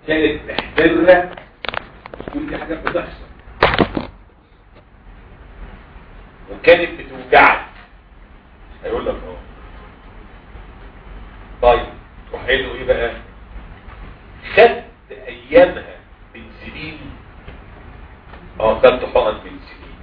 كانت محترة كل دي حاجات بتحصل وكانت بتوجعك هيقول لك اه طيب تروح قايل له ايه بقى خدت ايامها بنسلين اه خدت حقن بنسلين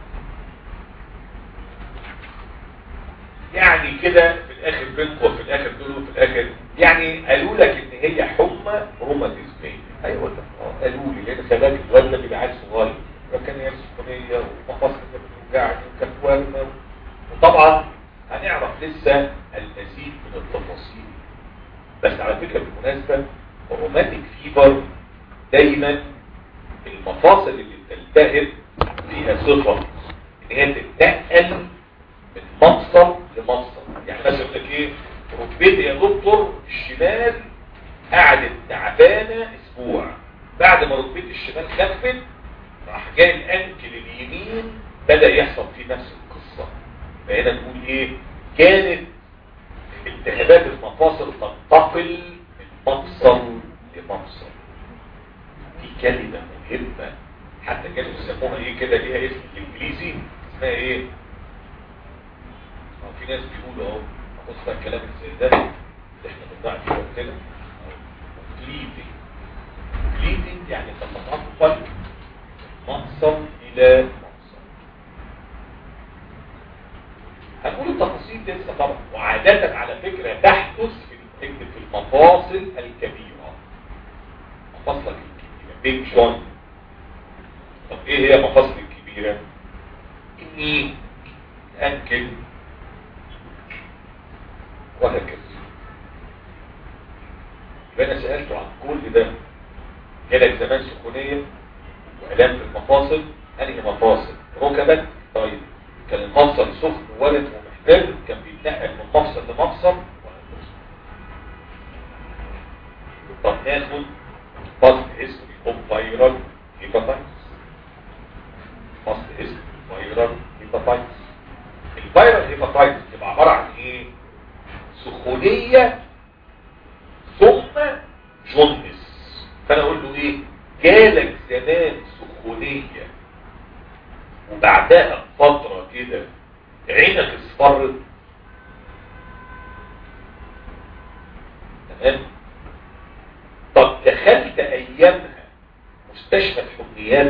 يعني كده في الاخر بينكم وفي الاخر دول وفي الاخر يعني قالوا لك ان هي حمى روماتيزميه ايوه ده اه قالوا لي لان خلاك الواد ده بيبقى عيل صغير وكان هي سخونيه ومفاصل كانت بتوجعني وكانت ورمه وطبعا هنعرف لسه المزيد من التفاصيل بس على فكره بالمناسبه الروماتيك فيبر دايما المفاصل اللي بتلتهب فيها صفه ان هي تتنقل من مفصل لمفصل يعني مثلا يقول لك ايه ركبتي يا دكتور الشمال قعدت تعبانه اسبوع بعد ما ركبتي الشمال خفت راح جاي الانكل اليمين بدا يحصل فيه نفس القصه فهنا نقول ايه كانت التهابات المفاصل تنتقل من مفصل لمفصل دي كلمه مهمه حتى كانوا يسموها ايه كده ليها اسم بالانجليزي اسمها ايه أو في ناس بيقولوا اهو بص بقى الكلام زي ده اللي احنا بنضيع فيه وقتنا كليدنج كليدنج يعني تتنقل مفصل الى مفصل هنقول التفاصيل دي لسه طبعا وعادة على فكرة تحدث في في المفاصل الكبيرة مفاصلك الكبيرة بيج جوينت طب ايه هي مفاصل الكبيرة؟ الني الانكل وهكذا يبقى انا سألته عن كل ده جالك زمان سخونية وإعلام في المفاصل أنهي مفاصل ركبت طيب كان المفصل سخن ولد ومحتاج كان بيتنقل من مفصل لمفصل طب ناخد فصل اسم اوف فايرال هيباتايتس فصل اسم فايرال هيباتايتس الفايرال هيباتايتس تبقى عبارة عن ايه سخونية ثم جندس فانا اقول له ايه جالك زمان سخونية وبعدها فترة كده عينك اصفرت تمام طب دخلت ايامها مستشفى الحميات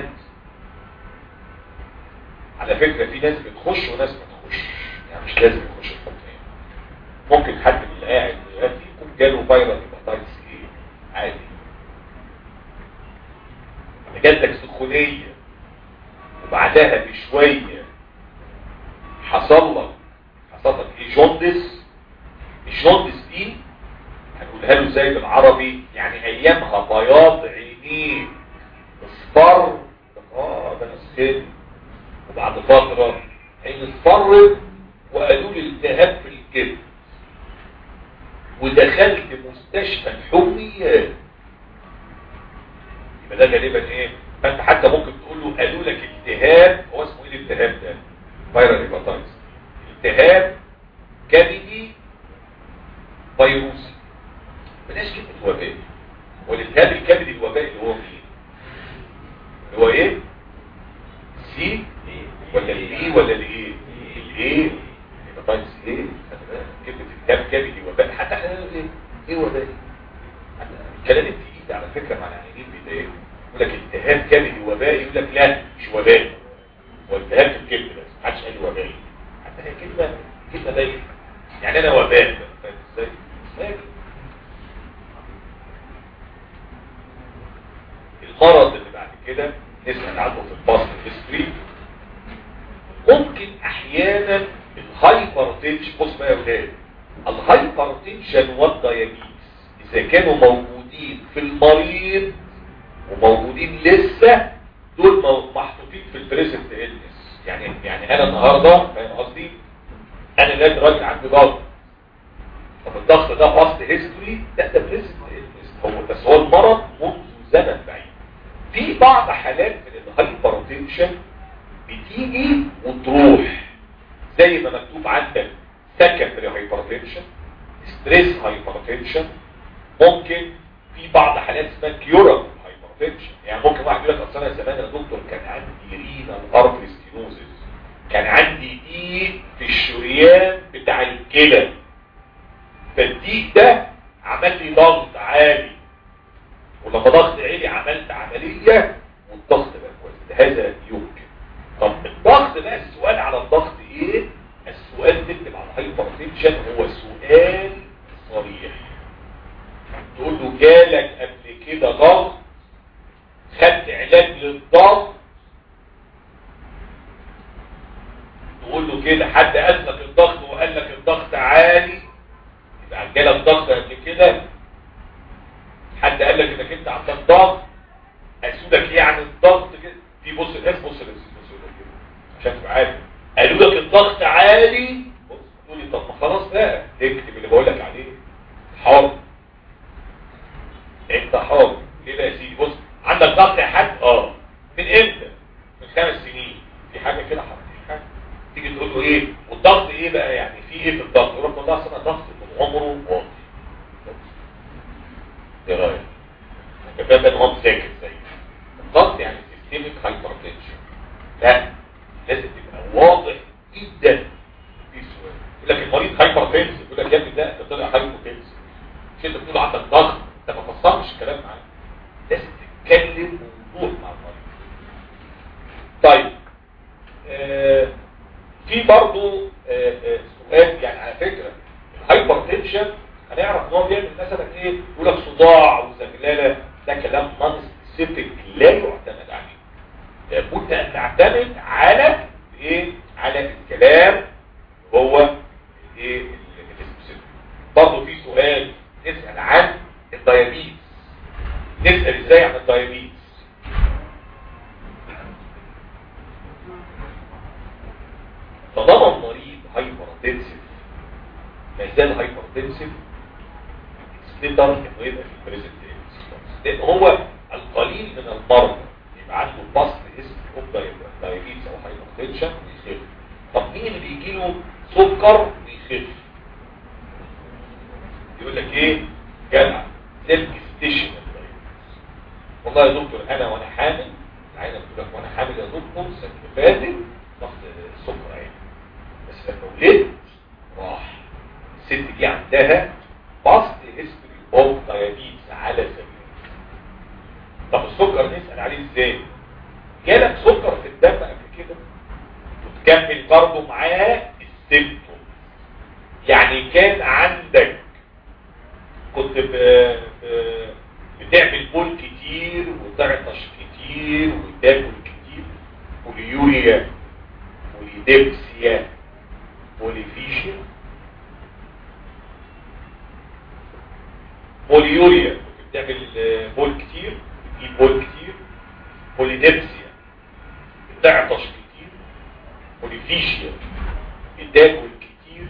على فكرة في ناس بتخش وناس ما تخش يعني مش لازم يخش الحميات ممكن حد من اللي قاعد دلوقتي يكون جاله فيروس هيباتايتس ايه عادي جاتك سخونية وبعدها بشوية حصل لك حصل لك ايه جوندس الجوندس دي هنقولها له ازاي بالعربي يعني ايامها بياض عينيه اصفر اه ده انا سخن وبعد فترة عين اصفرت وقالوا لي التهاب في الكبد ودخلت مستشفى الحميات يبقى ده غالبا ايه فانت حتى ممكن تقول له قالوا لك التهاب هو اسمه ايه الالتهاب ده فيرال هيباتايتس التهاب كبدي فيروسي بلاش كلمه وبائي هو الالتهاب الكبدي الوبائي اللي هو مين اللي هو ايه سي ولا البي ولا الايه الايه هيباتايتس ايه كلمه التهاب كبدي وبائي حتى احنا نقول ايه ايه وبائي الكلام التقيل على فكره مع العيانين بيضايقوا يقول لك التهاب كبدي وبائي يقول لك لا مش وبائي هو التهاب في الكبد بس ما حدش قال لي وبائي حتى هي كلمه كلمه بايخه يعني انا وباء فاهم ازاي؟ ازاي؟ المرض اللي بعد كده نسمع عنه في الباست هيستوري ممكن احيانا الهايبرتنشن بص بقى يا ولاد الهايبرتنشن والدايابيتس اذا كانوا موجودين في المريض وموجودين لسه دول محطوطين في البريزنت النس يعني يعني انا النهارده فاهم قصدي انا دلوقتي راجل عندي ضغط طب الضغط ده باست هيستوري لا ده بريزنت النس هو بس هو المرض منذ زمن بعيد في بعض حالات من الهايبرتنشن بتيجي وتروح زي ما مكتوب عندك سكندري هايبرتنشن ستريس هايبرتنشن ممكن في بعض حالات اسمها كيورال هايبرتنشن يعني ممكن واحد يقول لك اصل انا زمان يا دكتور كان عندي رينا الارتري ستينوزس كان عندي ضيق في الشريان بتاع الكلى فالضيق ده عمل لي ضغط عالي ولما ضغط عالي عملت عمليه والضغط بقى كويس هذا يمكن طب الضغط بقى السؤال على الضغط ايه السؤال نكتب على الهايبرتنشن هو سؤال صريح تقول له جالك قبل كده ضغط خدت علاج للضغط تقول له كده حد قال لك الضغط وقال لك الضغط عالي يبقى جالك ضغط قبل كده حد قال لك انك انت عندك ضغط اسودك ايه عن الضغط كده في بص الناس بص الناس بص كده عشان تبقى عارف قالوا لك الضغط عالي بص تقول لي طب ما خلاص بقى اكتب اللي بقول لك عليه حاضر انت حاضر ليه بقى يا سيدي بص عندك ضغط يا حاج اه من امتى من خمس سنين في حاجه كده حاجه تيجي تقول له ايه والضغط ايه بقى يعني في ايه في الضغط يقول لك والله اصل انا ضغط من عمره واطي ايه رايك الباب ان هو ساكت زي الضغط يعني سيستميك هايبرتنشن لا لازم تبقى واضح جدا في سؤال يقول لك المريض هايبرتنشن يقول لك يا ابني ده طلع هايبوتنشن مش انت بتقول عندك ضغط انت ما فسرتش الكلام معاك لازم تتكلم بوضوح مع المريض طيب آه في برضو آه آه سؤال يعني على فكره الهايبرتنشن هنعرف ان هو بيعمل مثلا ايه يقول لك صداع وزغلله ده كلام نون سبيسيفيك لا يعتمد عليه لابد ان نعتمد على ايه على الكلام هو ايه السبيسيفيك برضه في سؤال نسال عن الدايابيتس نسال ازاي عن الدايابيتس طالما المريض هايبرتنسيف ما زال هايبرتنسيف نقدر انه يبقى في البريزنت لان هو القليل من المرضى يبقى عنده بسط اسم اوف دايابيتس او هايبرتنشن ويخف طب مين اللي بيجي له سكر ويخف يقول لك ايه جدع سيلف ستيشن والله يا دكتور انا وانا حامل العينه بتقول لك وانا حامل يا دكتور السنه اللي فاتت ضغط السكر عالي بس لما ولدت راح الست دي عندها بسط هيستوري اوف دايابيتس على سبيل طب السكر نسال عليه ازاي جالك سكر في الدم قبل كده وتكمل برضه معاه السيمتوم يعني كان عندك كنت ب... ب... بتعمل بول كتير وتعطش كتير وتاكل كتير بوليوريا بوليديبسيا بوليفيشيا بوليوريا كنت بتعمل بول كتير بتجيب بول كتير بوليديبسيا بتعطش كتير بوليفيشيا بتاكل كتير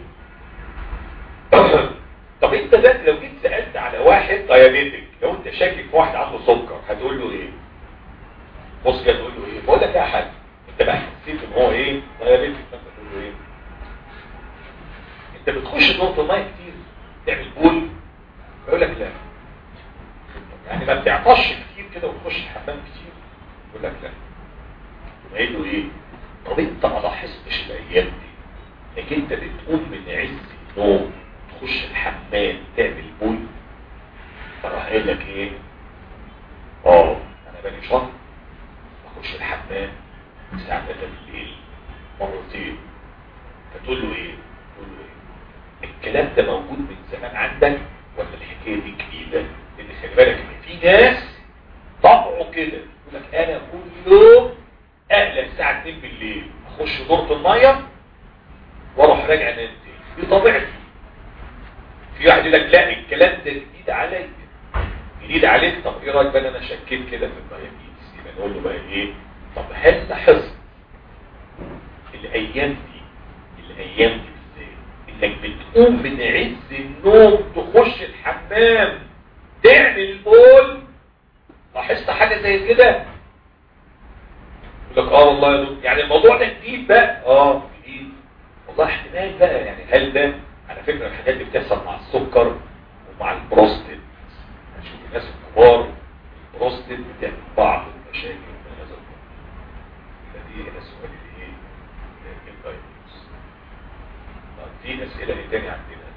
طب انت ده لو جيت سألت على واحد دايابيتك لو انت شاكك في واحد عنده سكر هتقول له ايه بص كده تقول له ايه بقول لك يا حاج انت بقى حسيت ان هو ايه دايابيتك فانت تقول له ايه انت بتخش نقطه ميه كتير تعمل بول يقول لك لا يعني ما بتعطش كتير كده وتخش الحمام كتير يقول لك لا يقول له ايه طب انت ما لاحظتش الايام دي انك انت بتقوم من عز النوم تخش الحمام تعمل بول فراح قايل لك ايه اه انا بقالي شهر اخش الحمام الساعه 3 بالليل مرتين فتقول له ايه تقول له ايه الكلام ده موجود من زمان عندك ولا الحكايه دي جديده لان خلي بالك ان في ناس طبعه كده يقول لك انا كل يوم اقلق الساعه 2 بالليل اخش دورة الميه واروح راجع انام تاني دي طبيعتي في واحد يقول لك لا الكلام ده جديد عليا جديد عليك طب ايه رايك بقى انا شكيت كده في الدايابيتس يبقى نقول له بقى ايه طب هل لاحظت الايام دي الايام دي ازاي انك بتقوم من عز النوم تخش الحمام تعمل بول لاحظت حاجه زي كده يقول لك اه والله يا دكتور يعني الموضوع ده جديد بقى اه جديد والله احتمال بقى يعني هل ده على فكره الحاجات دي بتحصل مع السكر ومع البروستيت هنشوف الناس الكبار البروستات بتعمل بعض المشاكل من هذا النوع فدي هنا سؤال الايه الدايجنوز في اسئله ايه تاني عندنا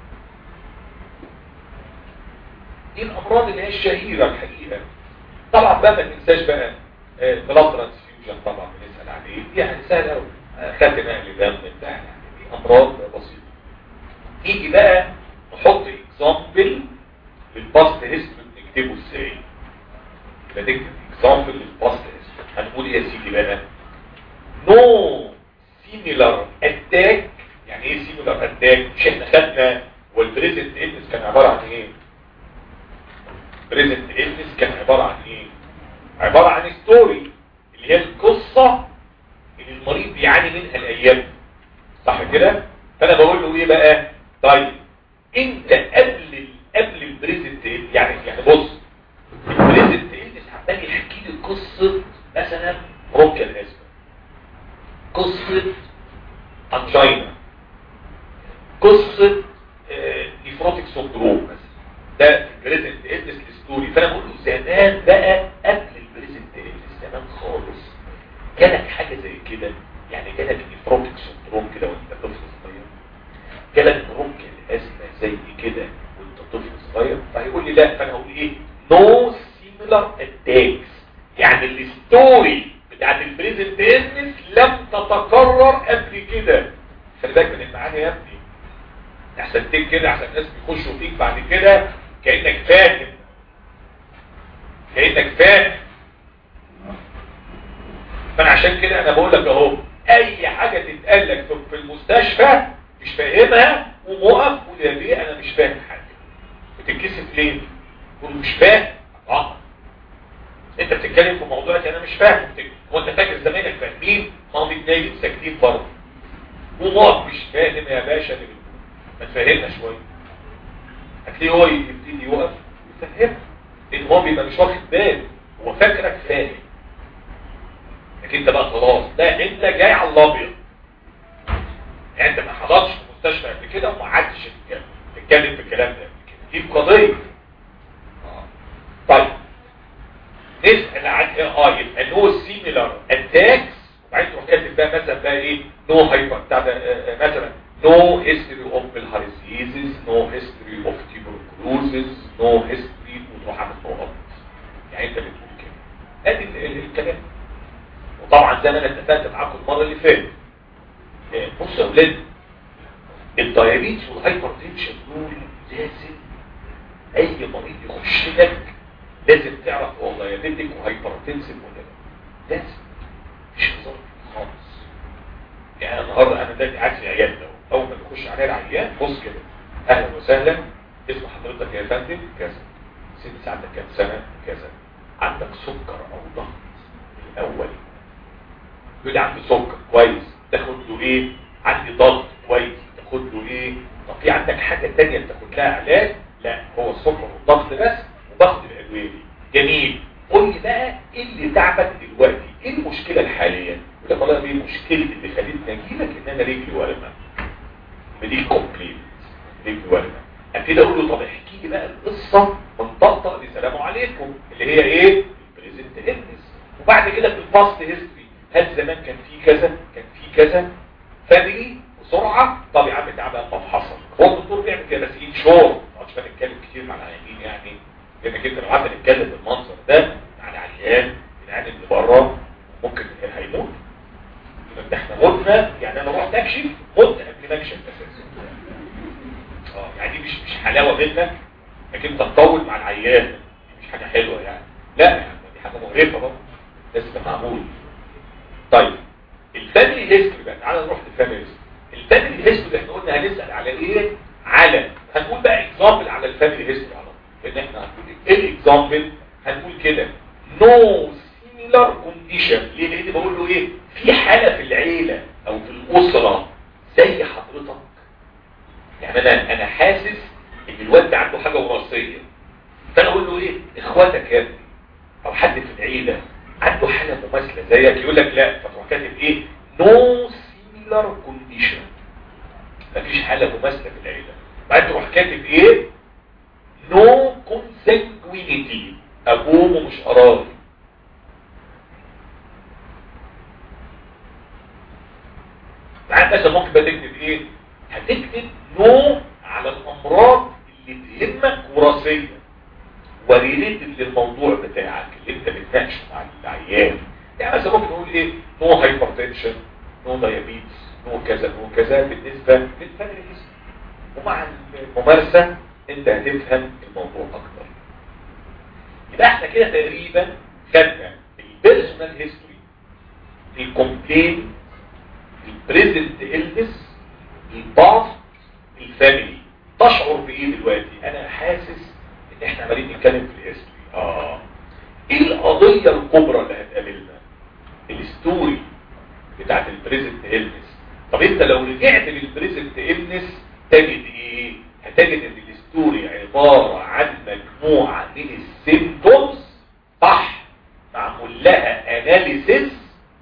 دي الامراض اللي هي الشهيره الحقيقه طبعا بقى ما تنساش بقى بلاد ترانسفيوجن طبعا بنسال عليه دي يعني سهل قوي خدت نقل دم بتاع يعني دي امراض بسيطه يجي بقى نحط اكزامبل للباست هيستوري بنكتبه ازاي يبقى نكتب اكزامبل للباست هيستوري هنقول ايه يا سيدي بقى نو سيميلر اتاك يعني ايه سيميلر اتاك مش احنا خدنا والبريزنت النس كان عباره عن ايه بريزنت النس كان عباره عن ايه عباره عن ستوري اللي هي القصه اللي المريض بيعاني منها الايام صح كده فانا بقول له ايه بقى طيب انت قبل قبل البريزنت يعني يعني بص البريزنت النس عمال يحكي لي قصه مثلا برونكيال ازمه قصه انجينا قصه نيفروتيك سندروم مثلا ده البريزنت النس ستوري فانا بقول له زمان بقى قبل البريزنت النس زمان خالص جالك حاجه زي كده يعني جالك نيفروتيك سندروم كده وانت طفل صغير جالك برونكيال ازمه زي كده وانت طفل صغير فهيقول لي لا فانا هقول ايه نو سيميلر اتاكس يعني الستوري بتاعت البريزنت انس لم تتكرر قبل كده خلي بالك من المعاني يا ابني احسن تك كده احسن الناس بيخشوا فيك بعد كده كانك فاهم كانك فاهم فانا عشان كده انا بقول لك اهو اي حاجه تتقال لك في المستشفى مش فاهمها وموقف قول يا بيه انا مش فاهم حاجه بتتكسف ليه قول مش فاهم اه انت بتتكلم في موضوع انا مش فاهم هو انت فاكر زمايلك فاهمين ما هم اتنين ساكتين برضه وموقف مش فاهم يا باشا اللي ما تفهمنا شويه هتلاقيه هو يبتدي يوقف يفهمك لان هو بيبقى مش واخد باله هو فاكرك فاهم لكن انت بقى خلاص لا انت جاي على الابيض يعني انت ما حضرتش في المستشفى قبل كده وما قعدتش تتكلم في الكلام ده قبل كده دي قضيه آه. طيب نسال عن اه يبقى نو سيميلر اتاكس وبعدين تروح كاتب بقى مثلا بقى ايه نو هايبر بتاع ده مثلا نو هيستوري اوف بالهارسيزيس نو هيستوري اوف تيبركلوزيس نو هيستوري وتروح عامل نقط يعني انت بتقول كده ادي الكلام وطبعا زي ما انا اتفقت معاكم المره اللي فاتت بص يا اولاد الدايابيتس والهايبر تنشن دول لازم اي مريض يخش لك لازم تعرف هو دايابيتك وهايبر تنسن ولا لا لازم مش هزار خالص يعني النهارده انا دلوقتي قاعد في عيادنا اول ما بيخش عليا العيان بص كده اهلا وسهلا اسم حضرتك يا فندم كذا سن عندك كام سنه كذا عندك سكر او ضغط الاول يقول لي عندي سكر كويس تاخد له ايه عندي ضغط كويس تاخد له ايه طب في عندك حاجه ثانيه بتاخد لها علاج لا هو السكر والضغط بس وباخد الادويه دي جميل قول لي بقى ايه اللي تعبك دلوقتي ايه المشكله الحاليه يقول لك والله ايه مشكلتي اللي خلتني اجي لك ان انا رجلي ورمه بدي كومبليت رجلي ورمه ابتدي اقول له طب احكي لي بقى القصه من طقطق لسلام عليكم اللي هي ايه البريزنت النس وبعد كده في الباست هيستوري هل زمان كان في كذا كان في كذا فاميلي بسرعه طب يا عم تعالى ما حصل هو الدكتور بيعمل كده بس ايه شور ما عادش نتكلم كتير مع العيانين يعني لانك انت لو قعدنا نتكلم بالمنظر ده مع العيان العيان اللي بره ممكن هيموت ده احنا متنا يعني انا رحت اكشف مت قبل ما اكشف اساسا اه يعني دي مش مش حلاوه منك انك انت تطول مع العيان دي مش حاجه حلوه يعني لا يعني دي حاجه مقرفه برضه لازم تبقى معمول طيب الفاميلي هيستوري بقى تعالى نروح للفاميلي هيستوري الفاميلي هيستوري احنا قلنا هنسال على ايه على هنقول بقى اكزامبل على الفاميلي هيستوري على طول لان احنا هنقول ايه الاكزامبل هنقول كده نو سيميلار كونديشن ليه لان بقول له ايه في حاله في العيله او في الاسره زي حضرتك يعني انا انا حاسس ان الواد ده عنده حاجه وراثيه فانا اقول له ايه اخواتك يا ابني او حد في العيله عنده حاله مماثله زيك يقول لك لا فتروح كاتب ايه نو سيميلار كونديشن مفيش حاله مماثله في العيله بعد تروح كاتب ايه نو كونسنجوينيتي ابوه مش قراضي ساعات مثلا ممكن بقى تكتب ايه هتكتب نو على الامراض اللي تهمك وراثيا وريليتد للموضوع بتاعك اللي انت بتناقشه مع العيان يعني مثلا ممكن نقول ايه نو هايبرتنشن نو دايابيتس نو كذا نو كذا بالنسبه للفاميلي ومع الممارسه انت هتفهم الموضوع اكتر يبقى احنا كده تقريبا خدنا البيرسونال هيستوري الكومبلين البريزنت النس الباست الفاميلي تشعر بايه دلوقتي انا حاسس ان احنا عمالين نتكلم في الهيستوري اه ايه القضيه الكبرى اللي هتقابلنا الستوري بتاعت البريزنت النس طب انت لو رجعت للبريزنت النس تجد ايه هتجد ان الستوري عباره عن مجموعه من السيمتومز صح معمول لها اناليسيس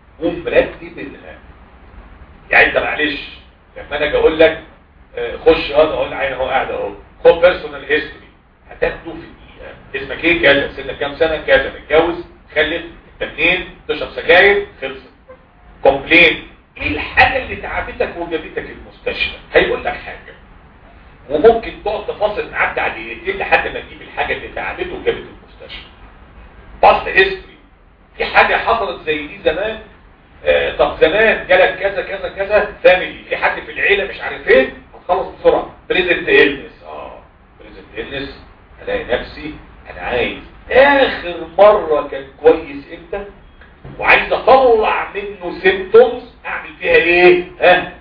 ومرتبينها يعني انت معلش لما انا اجي اقول لك آه، خش هذا اقول عين اهو قاعد اهو خد بيرسونال هيستوري هتاخده في دقيقه اسمك ايه كذا سنك كام سنه كذا متجوز خلف اثنين تشرب سجاير خلصت كومبلين ايه الحاجه اللي تعبتك وجابتك المستشفى هيقول لك حاجه وممكن تقعد تفاصل معاه بتاع دقيقتين لحد ما تجيب الحاجه اللي تعبته وجابت المستشفى باست هيستوري في حاجه حصلت زي دي زمان آه طب زمان جالك كذا كذا كذا فاميلي في حد في العيله مش عارف ايه هتخلص بسرعه بريزنت إلنس اه بريزنت إلنس الاقي نفسي انا عايز اخر مره كان كويس امتى وعايز اطلع منه سيمتومز اعمل فيها ايه ها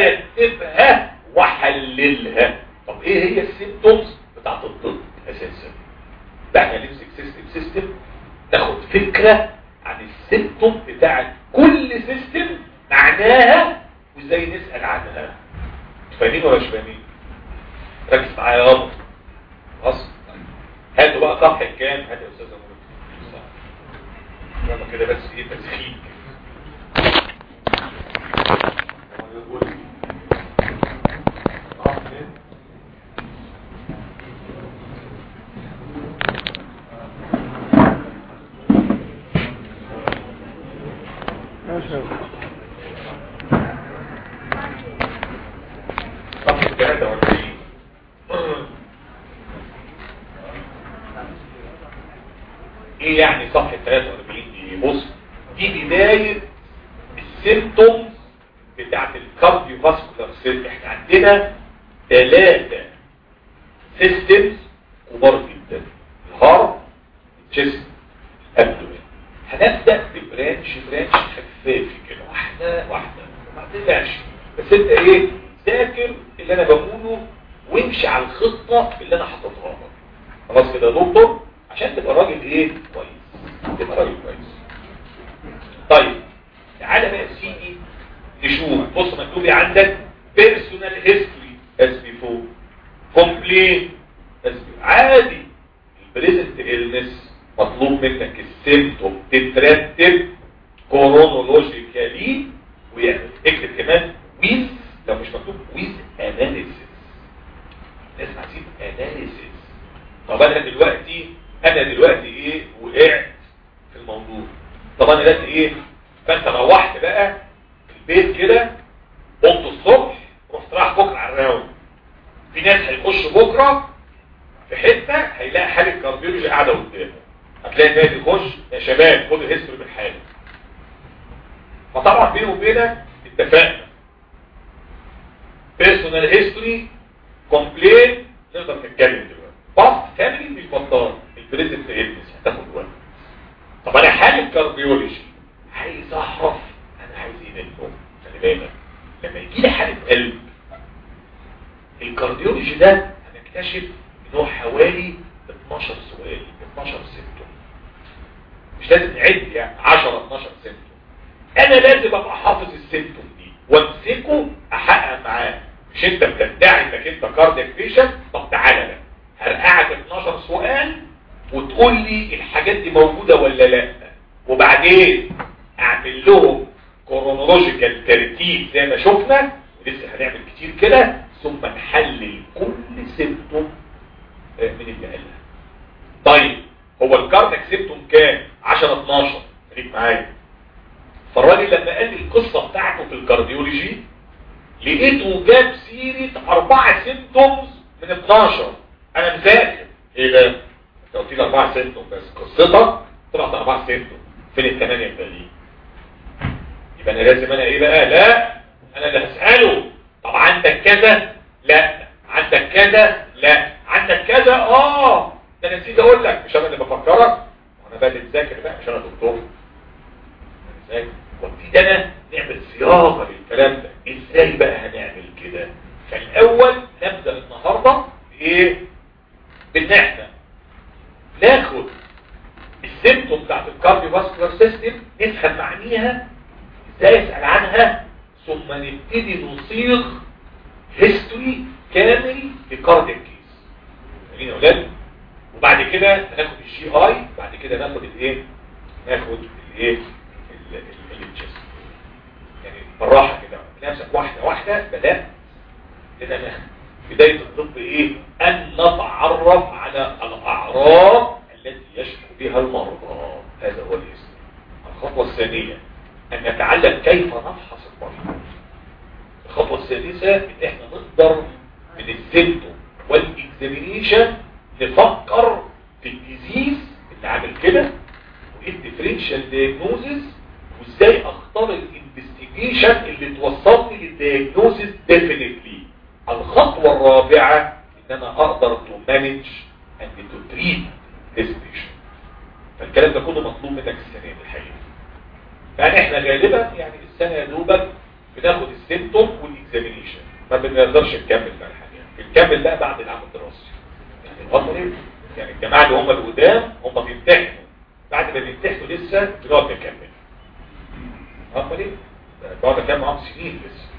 ارتبها واحللها طب ايه هي السيمتومز بتاعت الطب اساسا ده احنا نمسك سيستم سيستم ناخد فكره عن السيمتوم بتاعت كل سيستم معناها وازاي نسال عنها فاهمين ولا مش فاهمين ركز معايا يا رب خلاص هاتوا بقى صفحه كام هات يا استاذ يلا كده بس ايه تسخين صفحة 43 ايه يعني صفحة 43 دي بص دي بداية السيمتومز بتاعت الكارديو فاسكولار سيل احنا عندنا ثلاثة سيستمز كبار جدا الهارت الجسم الابدومين هنبدأ ببرانش برانش خفافي كده واحدة واحدة ما تقلقش بس انت ايه ذاكر اللي انا بقوله وامشي على الخطة اللي انا حاططها لك خلاص كده يا دكتور عشان تبقى راجل ايه كويس تبقى راجل كويس طيب تعالى بقى يا سيدي نشوف بص مكتوب لي عندك بيرسونال هيستوري اس بي فور كومبلين اس بي عادي البريزنت النس مطلوب منك السيمتوم تترتب كورونولوجيكالي ويعني اكتب كمان ويز لو مش مكتوب ويز اناليسيس لازم عايزين اناليسيس طب انا دلوقتي انا دلوقتي ايه وقعت في الموضوع طب انا دلوقتي ايه فانت روحت بقى البيت كده قمت الصبح رحت رايح بكره على الراوند في ناس هيخشوا بكره في حته هيلاقي حاله كارديولوجي قاعده قدامه هتلاقي الناس يخش يا شباب خدوا الهيستوري بالحاله فطبعا بيني وبينك اتفقنا بيرسونال هيستوري كومبلين نقدر نتكلم دلوقتي باست فاميلي مش بطال البريزنت هيلنس هتاخد وقت طب انا حالة كارديولوجي عايز اعرف انا عايز ايه منه خلي بالك لما يجي لي حالة قلب الكارديولوجي ده هنكتشف ان هو حوالي 12 سؤال 12 سيمتوم مش لازم نعد يعني 10 12 سيمتوم انا لازم ابقى حافظ السيمتوم دي وامسكه احقق معاه مش انت بتدعي انك انت كاردياك بيشنت طب تعالى بقى هرقعك 12 سؤال وتقول لي الحاجات دي موجودة ولا لا وبعدين اعمل لهم كورونولوجيكال ترتيب زي ما شفنا ولسه هنعمل كتير كده ثم نحلل كل سيمتوم آه، من اللي قالها طيب هو الكارنك سيبتوم كام 10 12 خليك معايا فالراجل لما قال لي القصه بتاعته في الكارديولوجي لقيته جاب سيره اربعه سيمتومز من 12 انا مذاكر ايه ده انت قلت لي اربعه سيمتوم بس قصتك طلعت اربعه سيمتوم فين الثمانيه الباقيين يبقى انا لازم انا ايه بقى لا انا اللي هساله طب عندك كذا لا عندك كذا لا عندك كذا اه ده انا نسيت اقول لك مش انا اللي بفكرك انا بقى اللي بذاكر بقى مش انا دكتور ازاي وابتدي انا نعمل صياغه للكلام ده ازاي بقى هنعمل كده فالاول نبدا النهارده بايه بان احنا ناخد السيمتوم بتاعت الكارديو فاسكولار سيستم نفهم معانيها ازاي اسال عنها ثم نبتدي نصيغ هيستوري كامل لكاردياك كيس فاهمين يا اولاد وبعد كده هناخد الجي اي بعد كده ناخد الايه ناخد الايه الجسم يعني بالراحه كده نفسك واحده واحده بدات لان انا بدايه الطب ايه ان نتعرف على الاعراض التي يشكو بها المرضى هذا هو الاسم الخطوه الثانيه ان نتعلم كيف نفحص المريض الخطوه السادسه ان احنا نقدر من السيمتوم والاكزامينيشن نفكر في الديزيز اللي عامل كده وايه الديفرنشال دياجنوزز وازاي اختار الانفستيجيشن اللي توصلني للدياجنوزز ديفينيتلي الخطوه الرابعه ان انا اقدر تو مانج اند تو تريت ذيس بيشنت فالكلام ده كله مطلوب منك السنه دي الحقيقه يعني احنا غالبا يعني السنه يا دوبك بناخد السيمتوم والاكزامينيشن ما بنقدرش نكمل بقى الحقيقه بنكمل بقى بعد العام الدراسي يعني الفتره دي يعني الجماعه اللي هم القدام هم بيمتحنوا بعد ما بيمتحنوا لسه بنقعد نكمل هم ليه؟ بقعد اكمل معاهم سنين لسه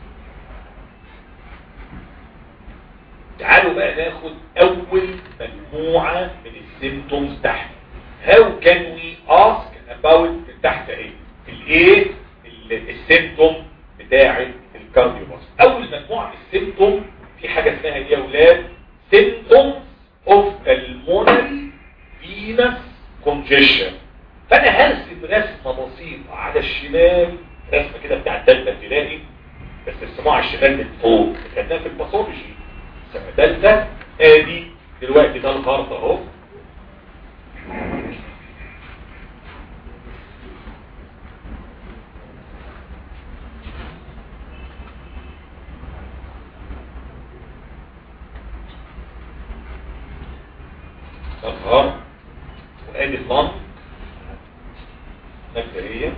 تعالوا بقى ناخد اول مجموعه من السيمتومز تحت how can we ask about تحت ايه الايه السيمتوم بتاعه الكارديوباس اول مجموعه من السيمتوم في حاجه اسمها ايه يا اولاد symptoms of pulmonary venous congestion فانا هرسم رسمه بسيطه على الشمال رسمه كده بتاع الدلتا ابتدائي بس رسموها على الشمال من فوق خدناها في الباثولوجي سنه ثالثه ادي دلوقتي ده الخرط اهو الخرط وادي اللنج مبدئيا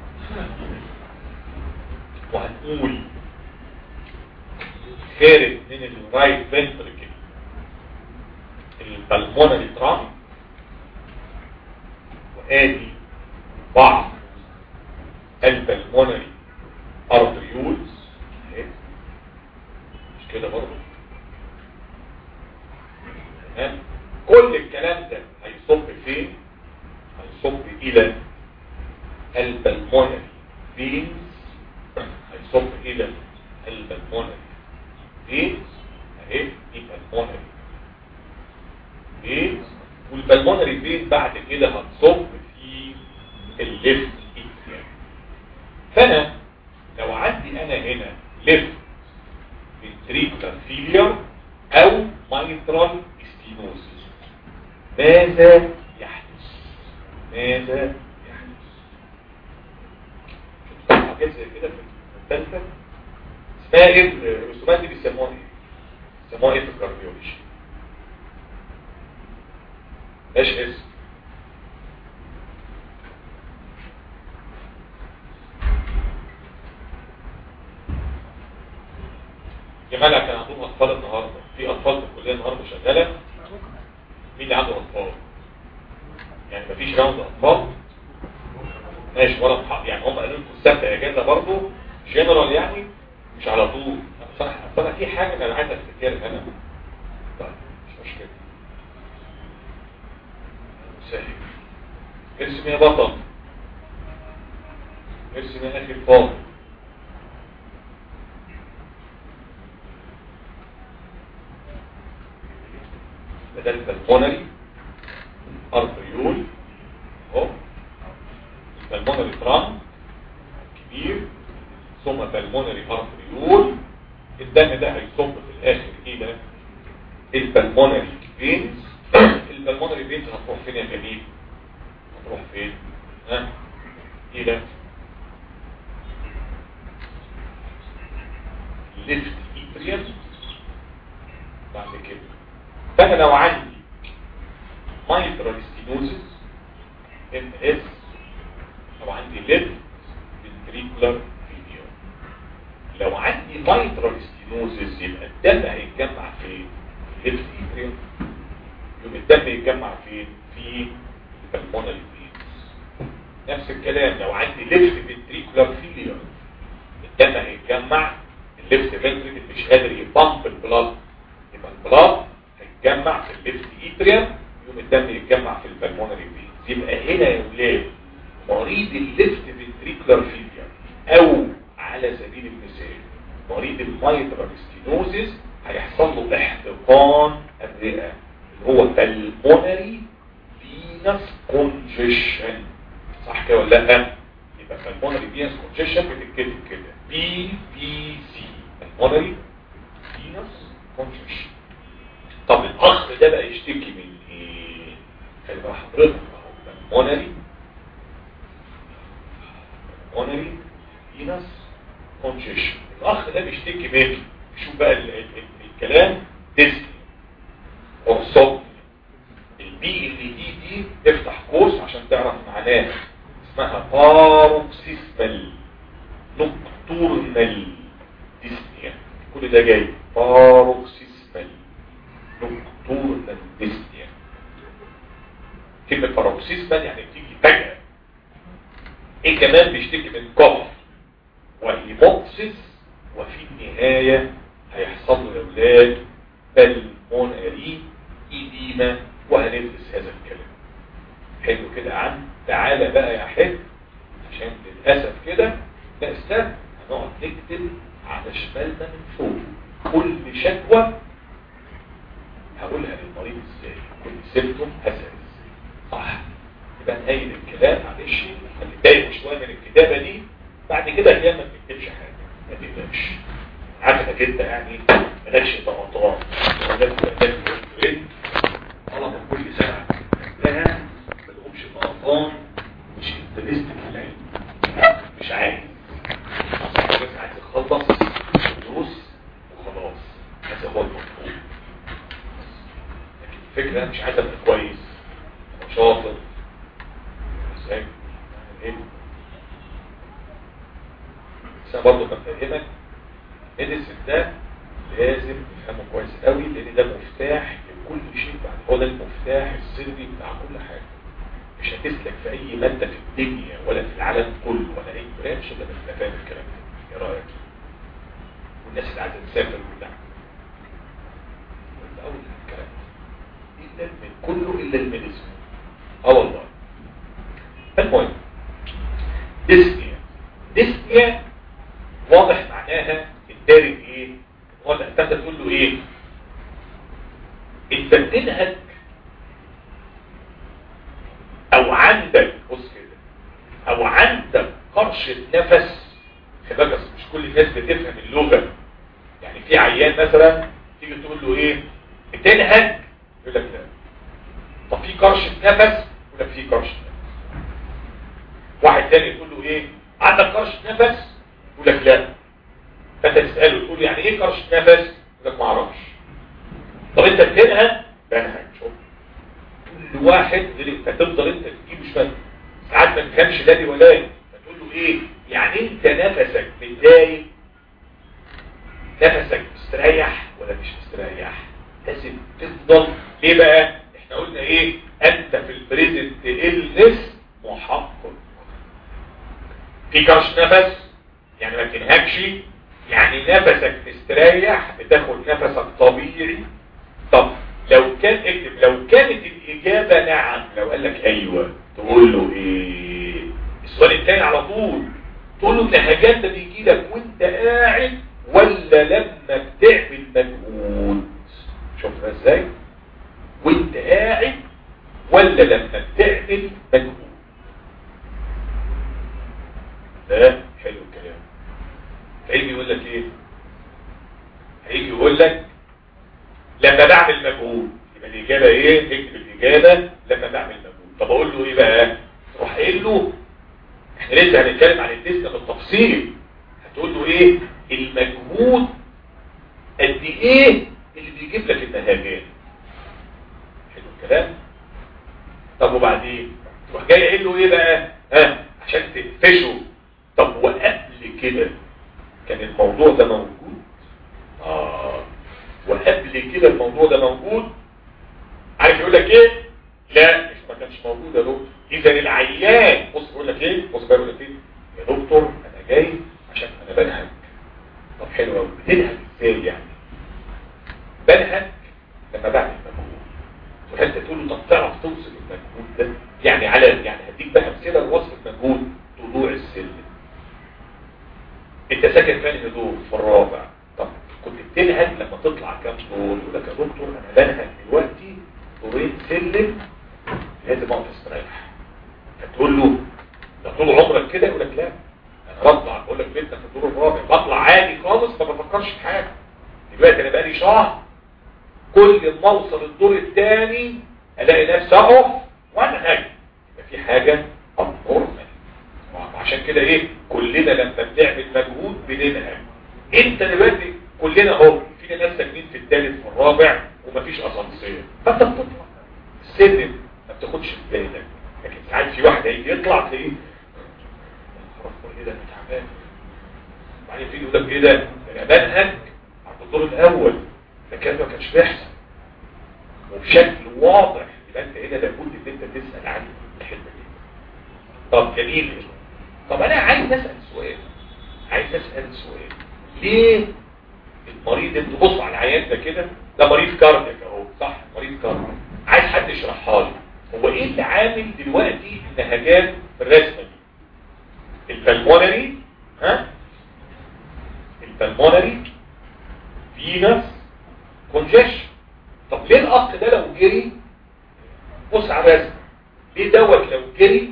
وهنقول خارج من الرايت فنتركل البلمونري ترام وادي بعض البلمونري ارتريولز مش كده برضه تمام كل الكلام ده هيصب فين هيصب الى البلمونري فينز هيصب الى البلمونري فينز اهي دي بالمونري فينز والبلمونري فين بعد كده هتصب في الليفت اتريم فانا لو عندي انا هنا ليفت ventricular failure او mitral stenosis ماذا يحدث ماذا يحدث شفت حاجات زي كده في الثالثه اسمها ايه الرسومات دي بيسموها ايه بيسموها ايه في الكارديولوجي ايش اسم جمالك كان عندهم اطفال النهارده في اطفال في الكليه النهارده شغاله مين اللي عنده اطفال يعني مفيش راوند اطفال ماشي ولا محق. يعني هم قالوا لكم السبت اجازه برضه جنرال يعني مش على طول صح انا في حاجه انا عايز افتكرها انا طيب مش مشكله سهل ارسم يا بطل ارسم يا اخي الفاضل بس ده البلمونري ارتريول اهو البلمونري تران كبير ثم بلمونري ارتريول الدم ده هيصب في الاخر الى البلمونري فينز البلمونري فينز هتروح فين يا جميل هتروح فين ها الى ليفت اتريم بعد كده فانا لو عندي مايترال ستينوزس ام اس او عندي ليفت فنتريكولار فيديو لو عندي مايترال ستينوزس يبقى الدم هيتجمع فين في ليفت اتريم يبقى الدم يتجمع فين في البلمونري فينز نفس الكلام لو عندي ليفت فنتريكولار فيديو الدم هيتجمع الليفت فنتريكل مش قادر يبامب البلاد يبقى البلاد هيتجمع في الليفت اتريم يوم الدم يتجمع في البلمونري فينز يبقى هنا يا ولاد مريض الليفت فنتريكولار فيلير او على سبيل المثال مريض المايترال ستينوزيس هيحصل له احتقان الرئه اللي هو بالمونري فينس كونجيشن صح كده ولا لا يبقى بالمونري فينس كونجيشن بتتكتب كده بي بي سي بالمونري فينس كونجيشن طب الاخ ده بقى يشتكي من ايه خلي بقى حضرتك اهو بالمونري بالمونري فينس كونجيشن الاخ ده بيشتكي من شوف بقى ال ال ال الكلام ديسني اورسوب البي ال دي دي افتح قوس عشان تعرف معناها اسمها باروكسيسمال نكتورنال ديسنيا كل ده جاي باروكسيسمال نكتورنال ديسنيا كلمة باروكسيسمال يعني بتيجي فجأة ايه كمان بيشتكي من كفر وهيموكسيس وفي النهاية هيحصل له اولاد بالمونري ايديما وهندرس هذا الكلام حلو كده يا عم تعالى بقى يا حلو عشان للأسف كده لا استنى هنقعد نكتب على شمالنا من فوق كل شكوى هقولها للمريض ازاي كل سيمتوم هسأل ازاي صح يبقى نقيد الكلام معلش خلي بالك شويه من الكتابه دي بعد كده هي ما بتكتبش حاجه ما تقلقش عارف انك انت يعني مالكش ضغطات ولازم تبقى طلبه كل سنه لا ما لهمش ضغطان مش انترست في العلم مش عايز بس عايز يخلص الدروس وخلاص هذا هو المطلوب لكن الفكره مش عايز ابقى كويس وشاطر ازاي ايه بس انا برضه بفهمك ميديسن ده لازم تفهمه كويس قوي لان ده مفتاح لكل شيء بعد هو ده المفتاح السري بتاع كل حاجه مش هتسلك في اي ماده في الدنيا ولا في العالم كله ولا اي برانش الا لما تبقى فاهم الكلام ده ايه رايك والناس اللي عايزه تسافر وبتاع وانت اول الكلام الا من كله الا الميديسن اه والله المهم ديسنيا ديسنيا واضح معناها الدارج ايه واضح انت تقول له ايه انت بتنهج او عندك بص كده او عندك قرشة نفس خلي بالك مش كل الناس بتفهم اللغة يعني في عيان مثلا تيجي تقول له ايه بتنهج يقول لك لا طب في قرشة نفس يقول لك في قرشة نفس واحد تاني تقول له ايه عندك قرشة نفس يقول لك لا فانت تسأله تقول يعني ايه قرشة نفس يقول لك ما اعرفش طب انت بتنهج بنهج شوف كل واحد غير فتفضل انت تجيب شويه ساعات ما تفهمش لا دي ولا دي فتقول له ايه يعني انت نفسك متضايق نفسك مستريح ولا مش مستريح لازم تفضل ليه بقى احنا قلنا ايه انت في البريزنت النس محقق في كرش نفس يعني ما تنهكش يعني نفسك مستريح بتاخد نفسك طبيعي طب لو كان اكتب لو كانت الإجابة نعم لو قال لك أيوة تقول له إيه السؤال الثاني على طول تقول له النهجان ده بيجي لك وانت قاعد ولا لما بتعمل مجهود شوفنا ازاي وانت ده حلو الكلام هيجي يقول لك ايه هيجي يقول لك لما بعمل مجهود يبقى الاجابه ايه اكتب الاجابه لما بعمل مجهود طب اقول له ايه بقى روح قايل له احنا لسه هنتكلم عن التست بالتفصيل هتقول له ايه المجهود قد ايه اللي بيجيب لك النهاجات حلو الكلام طب وبعدين تروح جاي قايل له ايه بقى ها عشان تقفشه طب وقبل كده كان الموضوع ده موجود اه وقبل كده الموضوع ده موجود عارف يقول لك ايه لا مش ما كانش موجود يا دكتور اذا العيان بص بيقول لك ايه بص بيقول لك ايه يا دكتور انا جاي عشان انا بنهج طب حلو قوي بتنهج ازاي يعني بنهج لما بعمل مجهود وانت تقول له طب تعرف توصف المجهود ده يعني على يعني هديك بقى امثله لوصف المجهود طلوع السلم انت ساكن فين دور في الرابع طب كنت بتنهج لما تطلع كام دور يقول لك يا دكتور انا بنهج دلوقتي دورين سلم لازم اقف استريح فتقول له ده طول عمرك كده يقول لك لا انا بطلع بقول لك انت في الدور الرابع بطلع عادي خالص ما بفكرش في حاجه دلوقتي انا بقالي شهر كل ما اوصل الدور الثاني الاقي نفسي اقف وانا هاجي يبقى في حاجه ابنورمال عشان كده ايه كلنا لما بنعمل مجهود بننهج انت دلوقتي كلنا اهو فينا ناس ساكنين في الثالث في الرابع ومفيش اسانسير فانت بتطلع السلم ما بتاخدش في بالك لكن ساعات في واحد هيجي يطلع تلاقيه خلاص ايه ده انا تعبان وبعدين في يقول لك ايه ده انا بنهج عند الدور الاول ده كان ما كانش بيحصل وبشكل واضح يبقى انت هنا لابد ان انت تسال عن الحته دي طب جميل طب انا عايز اسال سؤال عايز اسال سؤال ليه المريض انت بص على العيان ده كده ده مريض كاردياك اهو صح مريض كاردياك عايز حد يشرحها لي هو ايه اللي عامل دلوقتي النهجات في الرسمه دي البلمونري ها البلمونري فينس كونجيشن طب ليه الاخ ده لو جري بص على الرسم ليه دوت لو جري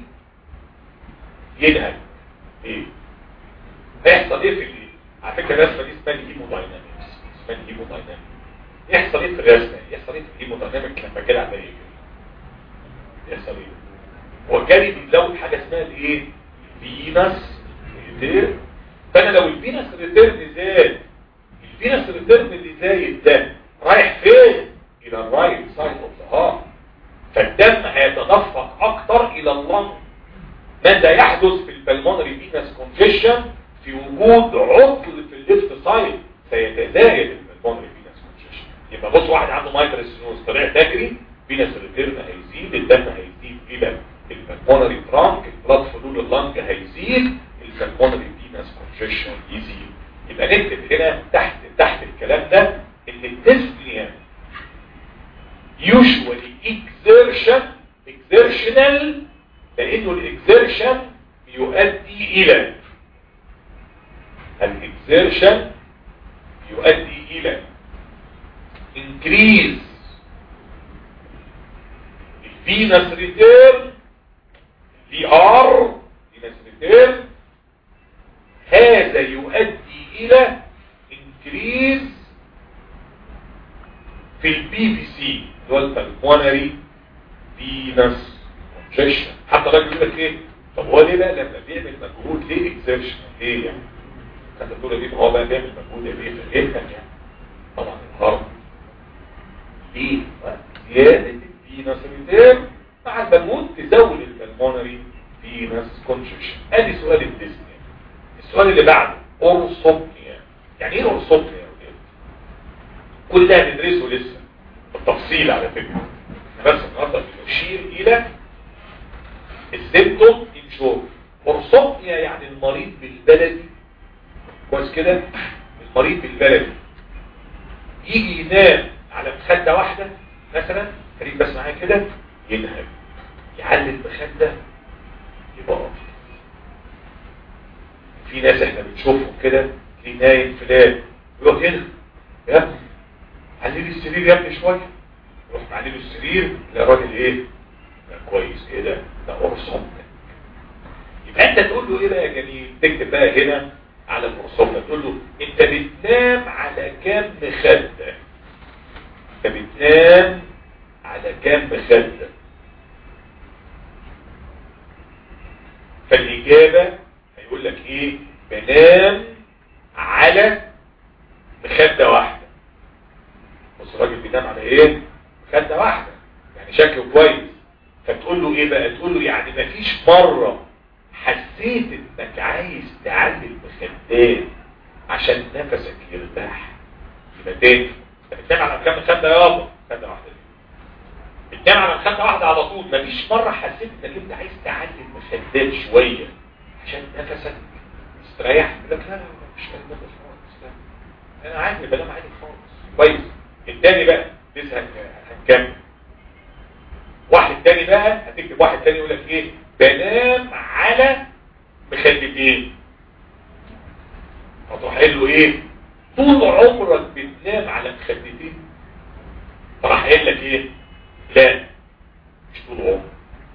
ينهج ايه هيحصل ايه في الايه على فكره الرسمه دي اسمها الهيموداينامكس اسمها الهيموداينامكس يحصل ايه في الرسمه يحصل ايه في الهيموداينامكس لما كده عمال يجري يحصل ايه هو الجري بيزود حاجه اسمها الايه فينس ريتيرن فانا لو الفينس ريتيرن زاد الفينس ريتيرن اللي زايد ده رايح فين الى الرايت سايد اوف ذا هارت فالدم هيتدفق اكتر الى اللنج ماذا يحدث في البلمونري فينس كونجيشن في وجود عطل في الليفت سايد سيتزايد البلمونري فينس كونجيشن يبقى بص واحد عنده مايترال سينوز طلع تجري فينس ريتيرن هيزيد الدم هيزيد الى البلمونري ترانك البلاد فلول اللنج هيزيد البلمونري فينس كونجيشن يزيد يبقى نكتب هنا تحت تحت الكلام ده ان التسمية usually exertion exertional لانه الاكزيرشن يؤدي الى الاكزيرشن يؤدي الى increase الفينس ريتيرن في ار فينس ريتيرن هذا يؤدي الى increase في البي في سي اللي هو البلمونري فينس كونجكشن حتى الراجل يقول لك ايه طب هو ليه بقى لما بيعمل مجهود ليه اكزيرشن ليه يعني انت تقول لي هو بقى بيعمل مجهود ليه في الهيكل يعني طبعا الهرم ليه زياده الفينس ريتيرن مع المجهود تزود البلمونري فينس كونجكشن ادي سؤال الديسني السؤال اللي بعده اورثوبنيا يعني ايه اورثوبنيا يا ولاد كل ده هندرسه لسه بالتفصيل على فكره بس النهارده بنشير الى السيمتوم ان شورت اورثوبنيا يعني المريض بالبلدي كويس كده المريض بالبلدي يجي ينام على مخده واحده مثلا خليك بس معايا كده ينهج يعلي المخده يبقى افضل في ناس احنا بنشوفهم كده تلاقيه نايم فلان يقعد هنا يا علي لي السرير يا ابني شويه يروح معلي له السرير يلاقي الراجل ايه ده كويس ايه ده ده قرصان يبقى فانت تقول له ايه بقى يا جميل تكتب بقى هنا على القرصوفه تقول له انت بتنام على كام مخده انت بتنام على كام مخده فالاجابه هيقول لك ايه بنام على مخده واحده بص الراجل بينام على ايه مخده واحده يعني شكله كويس فتقول له ايه بقى تقول له يعني مفيش مره حسيت انك عايز تعلي المخدات عشان نفسك يرتاح يبقى تاني انت بتنام على كام مخده يابا مخده واحده دي بتنام على مخده واحده على طول مفيش مره حسيت انك انت عايز تعلي المخدات شويه عشان نفسك يستريح يقول لك لا لا مش كلام ده خالص لا انا عادي بنام عادي خالص كويس التاني بقى لسه هنكمل واحد تاني بقى هتكتب واحد تاني يقول لك ايه بنام على مخدتين هتروح قايل له ايه طول عمرك بتنام على مخدتين فراح قايل لك ايه لا مش طول عمرك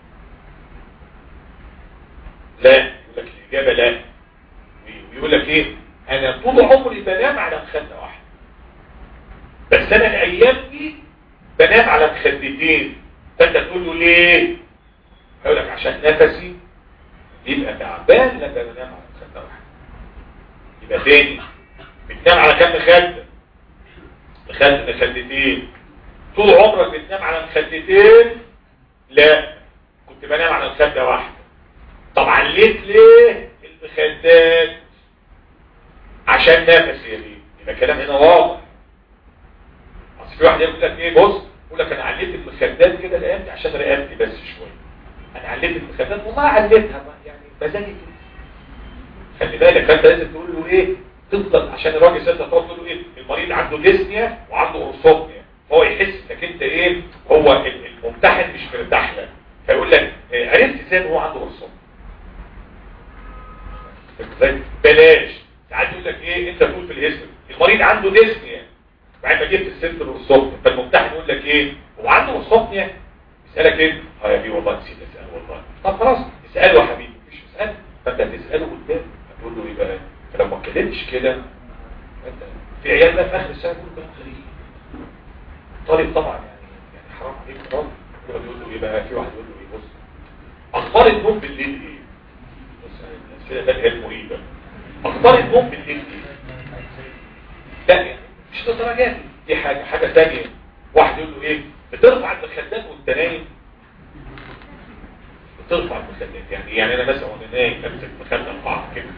لا يقول لك الاجابه لا ويقول لك ايه انا طول عمري بنام على مخده واحده بس انا الايام دي بنام على مخدتين فانت تقول له ليه يقول لك عشان نفسي يبقى تعبان لما بنام على مخده واحده يبقى تاني بتنام على كام مخده مخده مخدتين طول عمرك بتنام على مخدتين لا كنت بنام على مخده واحده طب عليت ليه المخدات عشان نفسي يا بيه يبقى كلام هنا واضح اصل في واحد يقول لك ايه بص يقول لك انا عليت المخدات كده الايام دي عشان رقبتي بس شويه انا عليت المخدات والله عليتها بقى يعني مزاجي كده خلي بالك فانت لازم تقول له ايه تفضل عشان الراجل سيادة تقعد تقول له ايه المريض عنده ديسنيا وعنده اورثوبنيا هو يحس انك انت ايه هو الممتحن مش مرتاح لك فيقول لك إيه عرفت ازاي ان هو عنده اورثوبنيا بلاش ساعات يقول لك ايه انت تقول في الاسم المريض عنده ديسنيا بعد ما جبت السنتر الاورثوبنيا فالممتحن يقول لك ايه هو عنده اورثوبنيا يسالك ايه اه يا بيه والله نسيت اساله والله طب خلاص اساله يا حبيبي مش اساله فانت هتساله قدام هتقول له ايه بقى فلو ما اتكلمتش كده انت في عيال بقى في اخر السنه يقول كلام غريب طالب طبعا يعني يعني حرام عليك طالب يقعد يقول له ايه بقى في واحد يقول له ايه بص اخبار النوم بالليل ايه بص الاسئله ده هي المريبه اخبار النوم بالليل ايه لا يعني مش للدرجه دي دي حاجه حاجه ثانيه واحد يقول له ايه بترفع المخدات وانت نايم بترفع المخدات يعني يعني انا مثلا وانا نايم امسك مخده ارفعها كده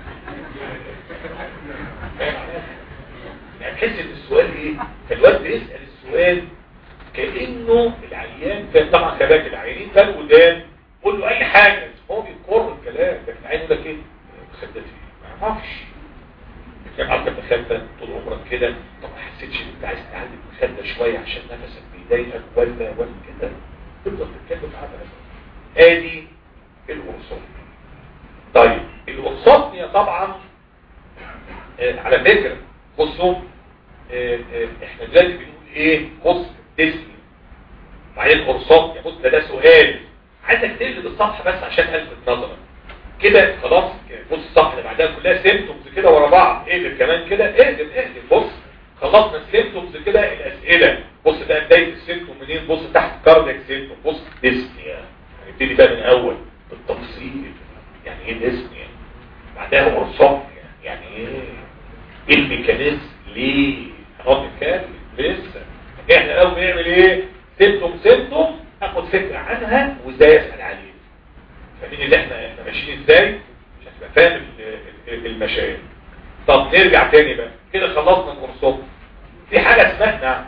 يعني تحس ان السؤال ايه فالواد بيسال السؤال كانه العيان فاهم طبعا خباك العيانين كانوا قدام قول له اي حاجه هو بيقر الكلام لكن العيان يقول لك ايه مخدات ايه ما اعرفش كان عارف المخده طول عمرك كده طب ما حسيتش ان انت عايز تعلم المخده شويه عشان نفسك بيضايقك ولا ولا كده تفضل تتكلم عنها ادي القرصات طيب القرصات طبعا آه على فكره بصوا آه آه احنا دلوقتي بنقول ايه قص ديسني بعدين القرصات يا بص ده ده سؤال عايزك تقلب الصفحه بس عشان الفت نظرك كده خلاص بص الصفحه اللي بعدها كلها سيمتومز كده ورا بعض اقلب كمان كده اقلب اقلب بص خلصنا السيمتومز كده الاسئله بص بقى بدايه السيمتوم منين بص تحت كاردياك سيمتوم بص ديسنيا هنبتدي بقى من اول بالتفصيل يعني ايه ديسنيا بعدها قرصات يعني ايه ايه الميكانيزم ليه هنقعد نتكلم لسه احنا الاول بنعمل ايه سيمتوم سيمتوم اخد فكره عنها وازاي اسال عليه فاهمين اللي احنا احنا ماشيين ازاي عشان تبقى فاهم المشاكل طب نرجع تاني بقى كده خلصنا الكورسات في حاجه اسمها نعم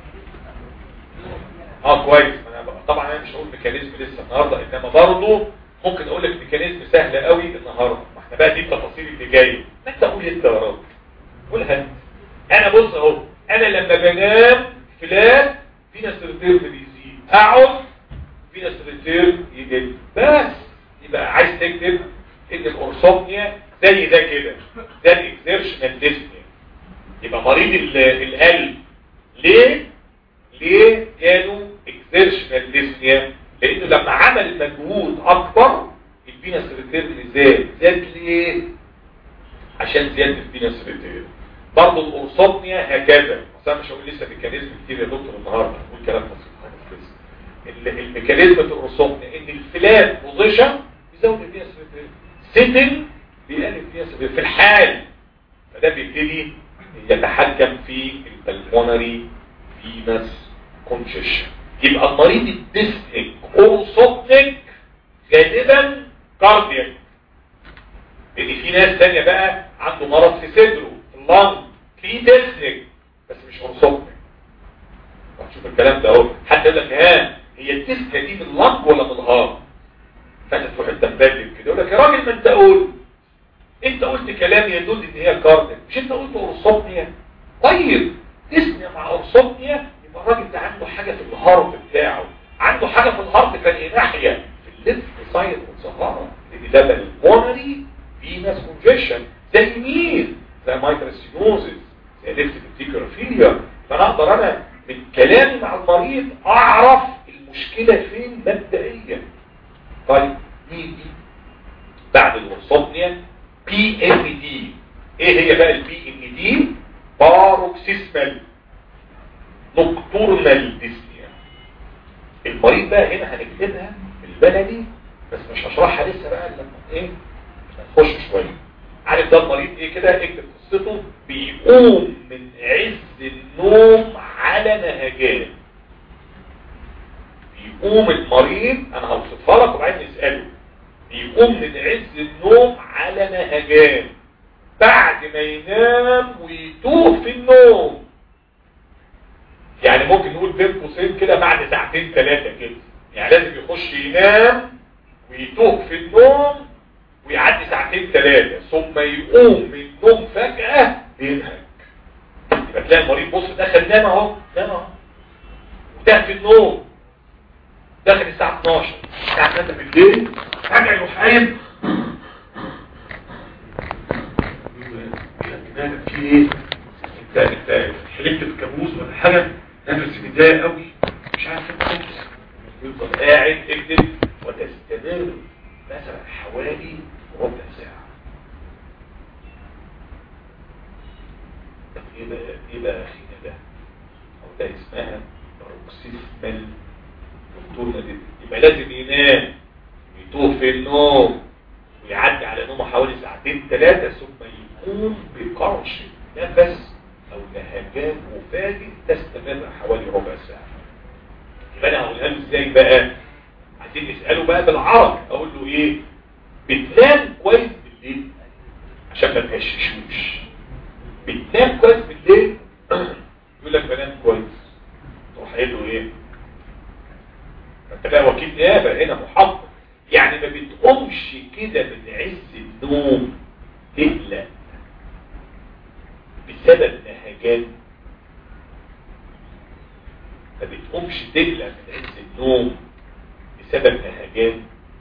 اه كويس انا طبعا انا مش هقول ميكانيزم لسه النهارده انما برضه ممكن اقول لك ميكانيزم سهل قوي النهارده ما احنا بقى دي التفاصيل اللي جايه انت قول انت يا راجل قولها انت انا بص اهو انا لما بنام فلان في ناس الريتيرن بيزيد اقعد في ناس الريتيرن يجي بس يبقى عايز تكتب ان الارثوبنيا زي ده كده ده الاكزيرشنال ديسنيا يبقى مريض القلب ليه ليه جاله اكزيرشنال ديسنيا لانه لما عمل مجهود اكبر الفينس ريتيرن زاد زاد ليه عشان زياده الفينس ريتيرن برضه الاورثوبنيا هكذا بس انا مش هقول لسه ميكانيزم كتير يا دكتور النهارده هقول كلام بسيط خالص بس الميكانيزم بتاع الاورثوبنيا ان الفلات بوزيشن بيزود الفينس ريتيرن سيتنج بيقلل الفينس ريتيرن في الحال فده بيبتدي يتحكم في البلمونري فينس كونجيشن يبقى المريض الديسنيك اورثوبنيك غالبا كاردياك لان في ناس تانية بقى عنده مرض في صدره في اللنج في ديسنيك بس مش اورثوبنيك هتشوف الكلام ده اهو حتى يقول لك ها هي الديسكه دي من اللنج ولا من الهارت فانت تروح انت مبلم كده يقول لك يا راجل ما انت قول انت قلت كلام يدل ان هي كاردياك مش انت قلت اورثوبنيا طيب ديسنيا مع اورثوبنيا يبقى الراجل ده عنده حاجه في الهارت بتاعه عنده حاجه في الهارت كان ناحيه في الليفت سايد والظهاره لان ده بالمونري فينس كونجيشن زي مين زي مايترسينوزيس زي ليفت فيتيكر فيلير فانا اقدر انا من كلامي مع المريض اعرف المشكله فين مبدئيا طيب نيجي بعد الاورثوبنيا بي ام دي ايه هي بقى البي ام دي باروكسيسمال نوكتورنال ديسنيا المريض بقى هنا هنكتبها بالبلدي بس مش هشرحها لسه بقى لما ايه نخش شويه عارف ده المريض ايه كده اكتب قصته بيقوم من عز النوم على نهجان بيقوم المريض انا هوصفها لك وبعدين نساله بيقوم من عز النوم على نهجان بعد ما ينام ويتوه في النوم يعني ممكن نقول بين قوسين كده بعد ساعتين ثلاثة كده يعني لازم يخش ينام ويتوه في النوم ويعدي ساعتين ثلاثة ثم يقوم من النوم فجأة بينهج يبقى تلاقي المريض بص دخل نام اهو نام اهو وده في النوم داخل الساعة 12 الساعة 3 بالليل فجأة يروح قايم في ايه انت انت حلمت بكابوس ولا حاجه نفس متضايق قوي مش عارف تنفس يفضل قاعد اكتب وتستمر مثلا حوالي ربع ساعه طب ايه بقى ايه بقى اخينا ده او ده اسمها بروكسيسمال دكتورنا دي يبقى لازم ينام ويتوه في النوم ويعدي على نومه حوالي ساعتين ثلاثه ثم يقوم بقرش نفس او نهجان مفاجئ تستمر حوالي ربع ساعة يبقى انا هقولها له ازاي بقى عايزين نسأله بقى بالعربي اقول له ايه بتنام كويس بالليل عشان ما تهششوش بتنام كويس بالليل يقول لك بنام كويس تروح قايل له ايه انت بقى وكيل نيابه هنا محقق يعني ما بتقومش كده من عز النوم تقلق بسبب نهجان ما بتقومش تقلق من عز النوم بسبب نهجان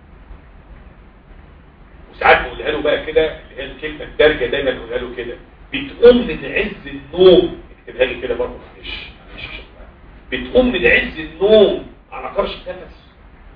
وساعات نقولها له بقى كده اللي هي الكلمه الدارجه دايما نقولها له كده بتقوم من عز النوم اكتبها لي كده برضه معلش معلش بتقوم من عز النوم على قرش نفس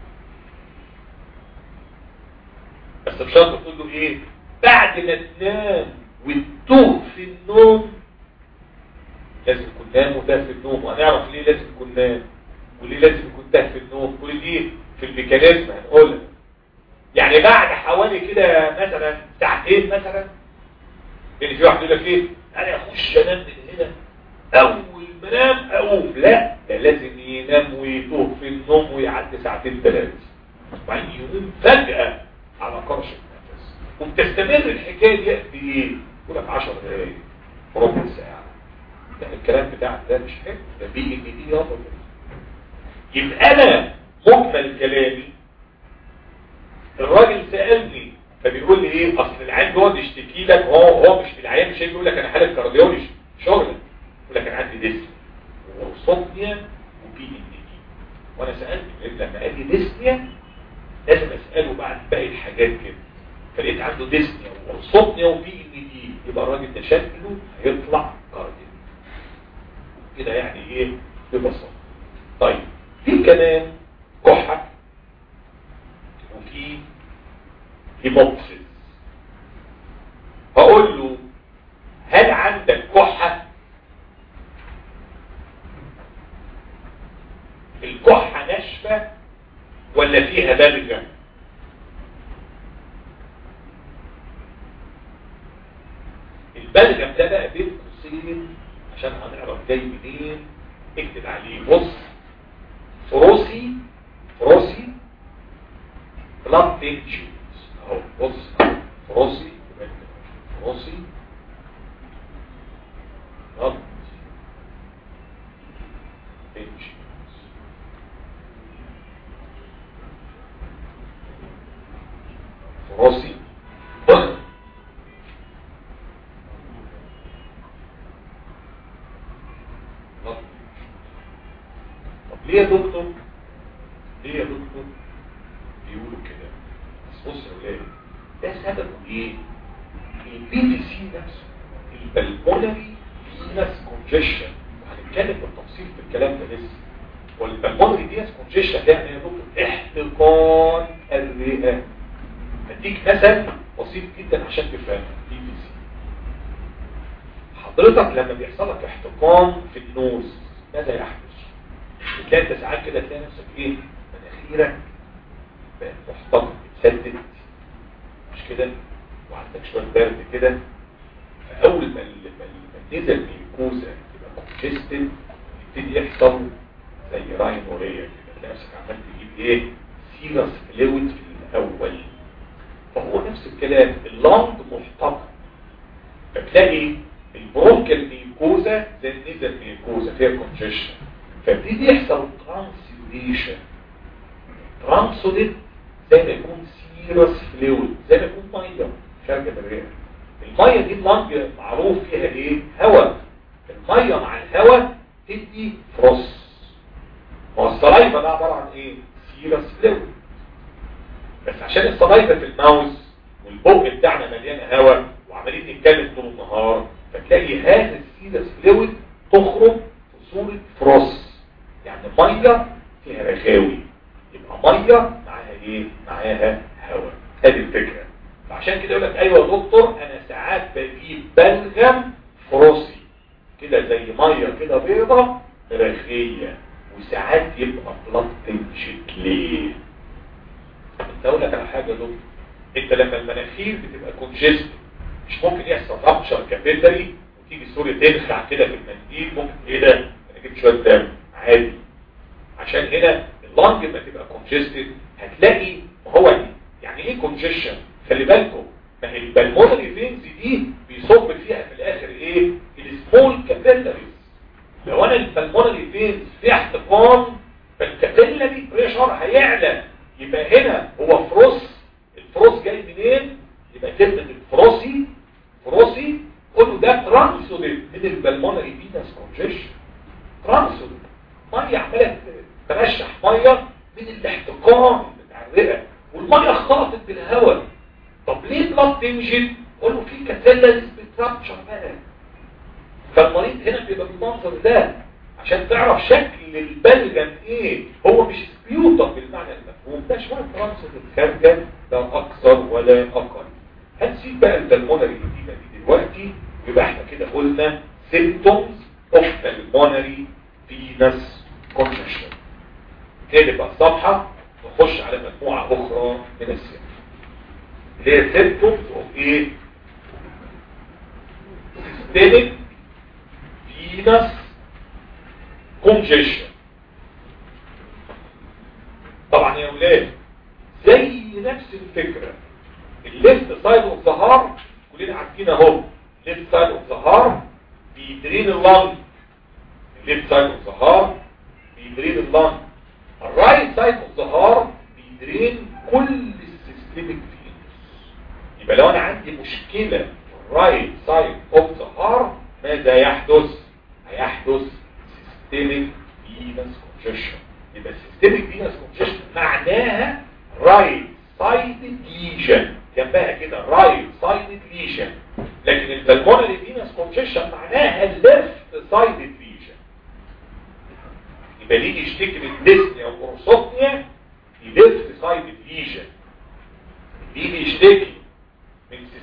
بس بشرط تقول له ايه بعد ما تنام وتتوه في النوم لازم يكون نام وتاه في النوم وهنعرف ليه لازم يكون نام وليه لازم يكون تاه في النوم كل دي في الميكانيزم هنقولها يعني بعد حوالي كده مثلا ساعتين مثلا يعني في واحد يقول لك ايه انا اخش انام من هنا اول ما انام اقوم لا ده لازم ينام ويتوه في النوم ويعدي ساعتين ثلاثه وبعدين يقوم فجاه على قرش النفس وبتستمر الحكايه دي قد ايه يقول لك 10 دقايق ربع ساعه يعني الكلام بتاعك ده مش حلو ده بي ان دي يابا يبقى انا مجمل كلامي الراجل سالني فبيقول لي ايه اصل العيان بيقعد يشتكي لك هو هو مش العيان مش بيقول لك انا حاله كارديولوجي شغل يقول لك انا عندي ديسك وصوتنيا وبي ان دي وانا سالته لما قال لي ديسنيا لازم اساله بعد باقي الحاجات كده فلقيت عنده ديسنيا وصوتنيا وبي ان دي يبقى الراجل ده شكله هيطلع كارديو كده يعني ايه ببساطه طيب في كمان كحه وفي هيموبسيس هقول له هل عندك كحة الكحة ناشفة ولا فيها بلغم البلغم ده بقى بين قوسين عشان هنعرف جاي منين اكتب عليه بص فروسي فروسي بلاد تنشنز اهو بص فروسي فروسي بلاد تنشنز فروسي طب ليه يا دكتور ليه يا دكتور بيقولوا كده بس بص يا ولاد ده سببه ايه البي بي سي نفسه البلمونري فينس كونجيشن وهنتكلم بالتفصيل في الكلام ده لسه والبلمونري فينس كونجيشن ده يعني يا دكتور احتقان الرئه هديك مثل بسيط جدا عشان تفهم بي بي سي حضرتك لما بيحصل لك احتقان في النوز ماذا يحدث بتلاقي انت ساعات كده تلاقي نفسك ايه مناخيرك بقت محتقن بتسدد مش كده وعندك شويه برد كده فاول ما ال- ما ال- ما نزل الجلوكوزا تبقى كونجستد يبتدي يحصل زي راينوريا كده تلاقي نفسك عمال تجيب ايه سيرس فلويد في الاول فهو نفس الكلام اللونج محتقن فتلاقي البرونكال ميكوزا زي النيزل ميكوزا فيها كونجيشن فابتدي يحصل ترانسيوليشن ترانسوليت زي ما يكون سيرس فلويد زي ما يكون ميه خارجه من الرئه الميه دي اللنج معروف فيها ايه هواء الميه مع الهواء تدي فروس هو السلايفا ده عباره عن ايه سيرس فلويد بس عشان السلايفا في الماوس والبق بتاعنا مليان هواء وعمالين نتكلم طول النهار فتلاقي هذا السيرس فلويد تخرج في صورة فروس يعني مية فيها رخاوي يبقى مية معاها ايه معاها هواء هذه الفكرة فعشان كده يقول لك ايوه يا دكتور انا ساعات بجيب بلغم فروسي كده زي مية كده بيضة رخية وساعات يبقى بلط ليه انت اقول لك على حاجة يا دكتور انت لما المناخير بتبقى كونجست مش ممكن يحصل رابشر كابيلاري وتيجي سوري تنخع كده في المنديل ممكن ايه ده انا جبت شويه دم عادي عشان هنا اللنج لما تبقى كونجستد هتلاقي ما هو يعني ايه كونجيشن خلي بالكم ما هي البلمونري فينز دي بيصب فيها في الاخر ايه السمول كابيلاريز لو انا البلمونري فينز في احتقان فالكابيلاري بريشر هيعلى يبقى هنا هو فروس الفروس جاي منين يبقى كلمه الفروسي فروسي قول له ده ترانسوديت من البلمونري فينس كونجيشن ترانسوديت ميه عماله ترشح ميه من الاحتقان بتاع الرئه والميه اختلطت بالهواء طب ليه بلاد تنجن قول له في كاتيلاريز بترابشر بقى فالمريض هنا بيبقى بالمنظر ده عشان تعرف شكل البلغم ايه هو مش سبيوتر بالمعنى المفهوم ده شويه ترانسوديت خارجه لا اكثر ولا اقل هنسيب بقى البلمونري الجديده دي دلوقتي يبقى احنا كده قلنا symptoms of pulmonary venous congestion نقلب بقى الصفحة ونخش على مجموعة أخرى من السيرة اللي هي symptoms of ايه؟ systemic venous congestion طبعا يا ولاد زي نفس الفكرة الليفت سايد اوف ذا هارت كلنا عارفين اهو الليفت سايد اوف ذا هارت بيدرين اللنج الليفت سايد اوف ذا هارت بيدرين اللنج الرايت سايد اوف ذا هارت بيدرين كل السيستميك فينس يبقى لو انا عندي مشكلة في الرايت سايد اوف ذا هارت ماذا يحدث هيحدث سيستميك فينس كونجيشن يبقى السيستميك فينس كونجيشن معناها رايت سايد ليجن جنبها كده رايت سايد ليجن لكن البلمونري فينس كونجيشن معناها الليفت سايد ليجن يبقى اللي يشتكي من ديسنيا وقرصوتنيا دي ليفت سايد ليجن اللي يشتكي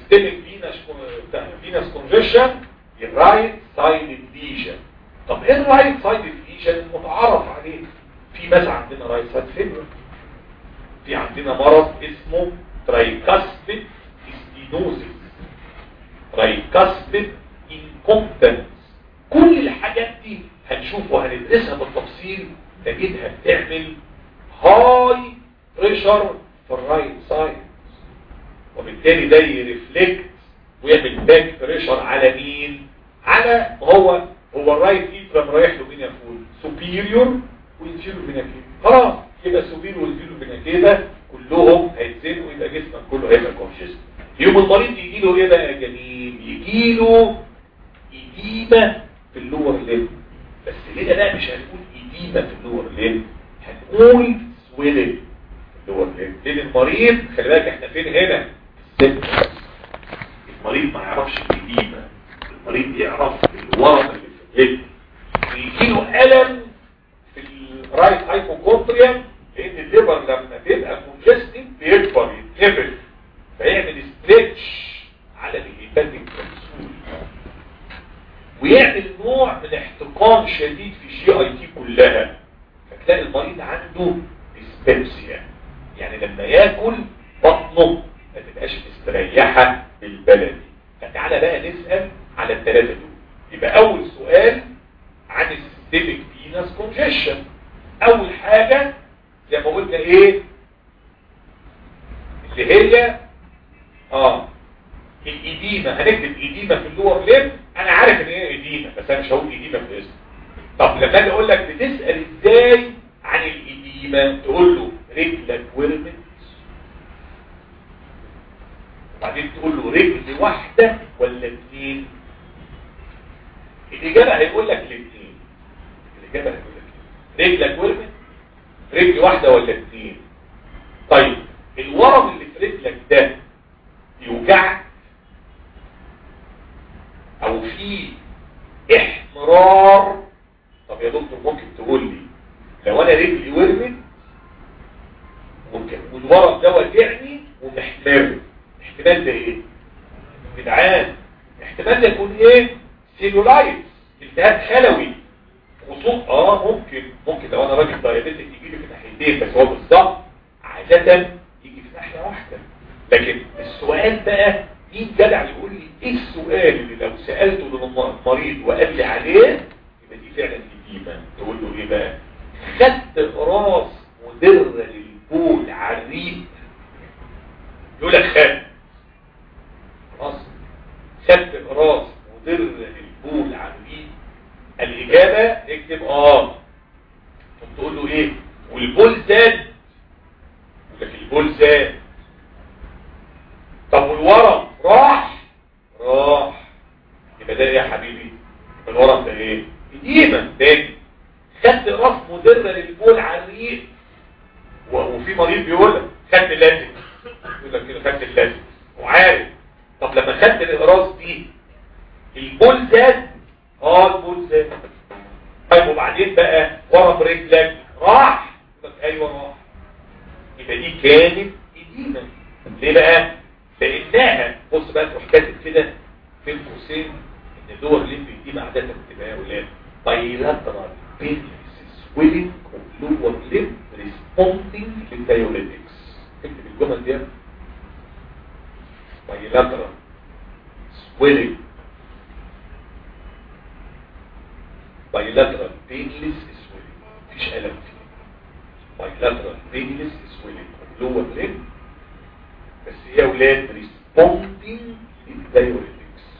سيستميك فينس فينس كونجيشن الرايت سايد ليجن طب ايه الرايت سايد ليجن متعارف عليه في مثلا عندنا رايت سايد فيبر في عندنا مرض اسمه ترايكاسبيد ستينوزيس ترايكاسبيد انكومبتنس كل الحاجات دي هنشوف وهندرسها بالتفصيل تجدها بتعمل هاي بريشر في الرايت سايد وبالتالي ده يرفلكت ويعمل باك بريشر على مين على هو هو الرايت ايترم رايح له مين يا فول سوبيريور وانفيريور فينا كده خلاص يبقى السوبيريور والانفيريور فينا كده كلهم هيتزنوا يبقى جسمك كله هيبقى كونشست يوم المريض يجي له ايه بقى يا جميل يجي له إديمة في اللور ليم بس ليه بقى مش هنقول إديمة في اللور ليم هنقول سويلنج في اللور ليم لان المريض خلي بالك احنا فين هنا السن المريض ما يعرفش الإديمة المريض يعرف الورم اللي في الرجل ويجي له ألم في الرايت هايبوكوندريا لان الليبر لما تبقى كونجستد بيكبر يتنفل فيعمل ستريتش على الهيباتيك كبسول ويعمل نوع من احتقان شديد في الجي اي تي كلها فتلاقي المريض عنده ديسبيبسيا يعني لما ياكل بطنه ما تبقاش مستريحه بالبلدي فتعالى بقى نسال على الثلاثه دول يبقى اول سؤال عن السيستميك فينس كونجيشن اول حاجه زي ما قلنا ايه اللي هي اه الإديمة هنكتب إديمة في اللور ليم أنا عارف إن هي إديمة بس أنا مش هقول إديمة في الاسم طب لما أجي أقول لك بتسأل إزاي عن الإديمة تقول له رجلك ورمت وبعدين تقول له رجل واحدة ولا اثنين الإجابة هيقول لك الاثنين الإجابة هيقول لك رجلك ورمت رجل واحدة ولا اثنين طيب الورم اللي في رجلك ده يوجعك او في احمرار طب يا دكتور ممكن تقول لي لو انا رجلي ورمت ممكن والورم ده واجعني ومحمر احتمال ده ايه جدعان احتمال ده يكون ايه سيلولايت التهاب خلوي خصوص اه ممكن ممكن لو انا راجل دايابيتك يجي لي في ناحيتين بس هو بالظبط عاده يجي في ناحيه واحده لكن السؤال بقى مين جدع يقول لي ايه السؤال اللي لو سألته للمريض وقال لي عليه يبقى دي فعلا إديمة تقول له ايه بقى خدت راس مدرة للبول عريب يقول لك خد خلاص خدت راس مدرة للبول عريب الإجابة اكتب اه طب تقول له ايه والبول زاد يقول لك البول زاد طب والورم راح راح يبقى ده ايه يا حبيبي الورم ده ايه قديما تاني خدت راس مدرة للبول على الريق وفي مريض بيقول لك خدت اللازم يقول لك كده خدت اللازم وعارف طب لما خدت الاقراص دي البول زاد اه البول زاد طيب وبعدين بقى ورم رجلك راح يقول لك ايوه راح يبقى دي كانت قديمه ليه بقى لانها بص بقى تروح كاتب كده في القوسين ان دور الليمب دي عاده بتبقى يا ولاد بايلاترال بينس سويلنج اوف لور ليمب ريسبوندينج للدايوريتكس اكتب الجمل دي بايلاترال سويلنج بايلاترال بينلس سويلنج مفيش الم فيه بايلاترال بينلس سويلنج اوف لور ليمب بس هي اولاد ريسبوندينج للدايوريتكس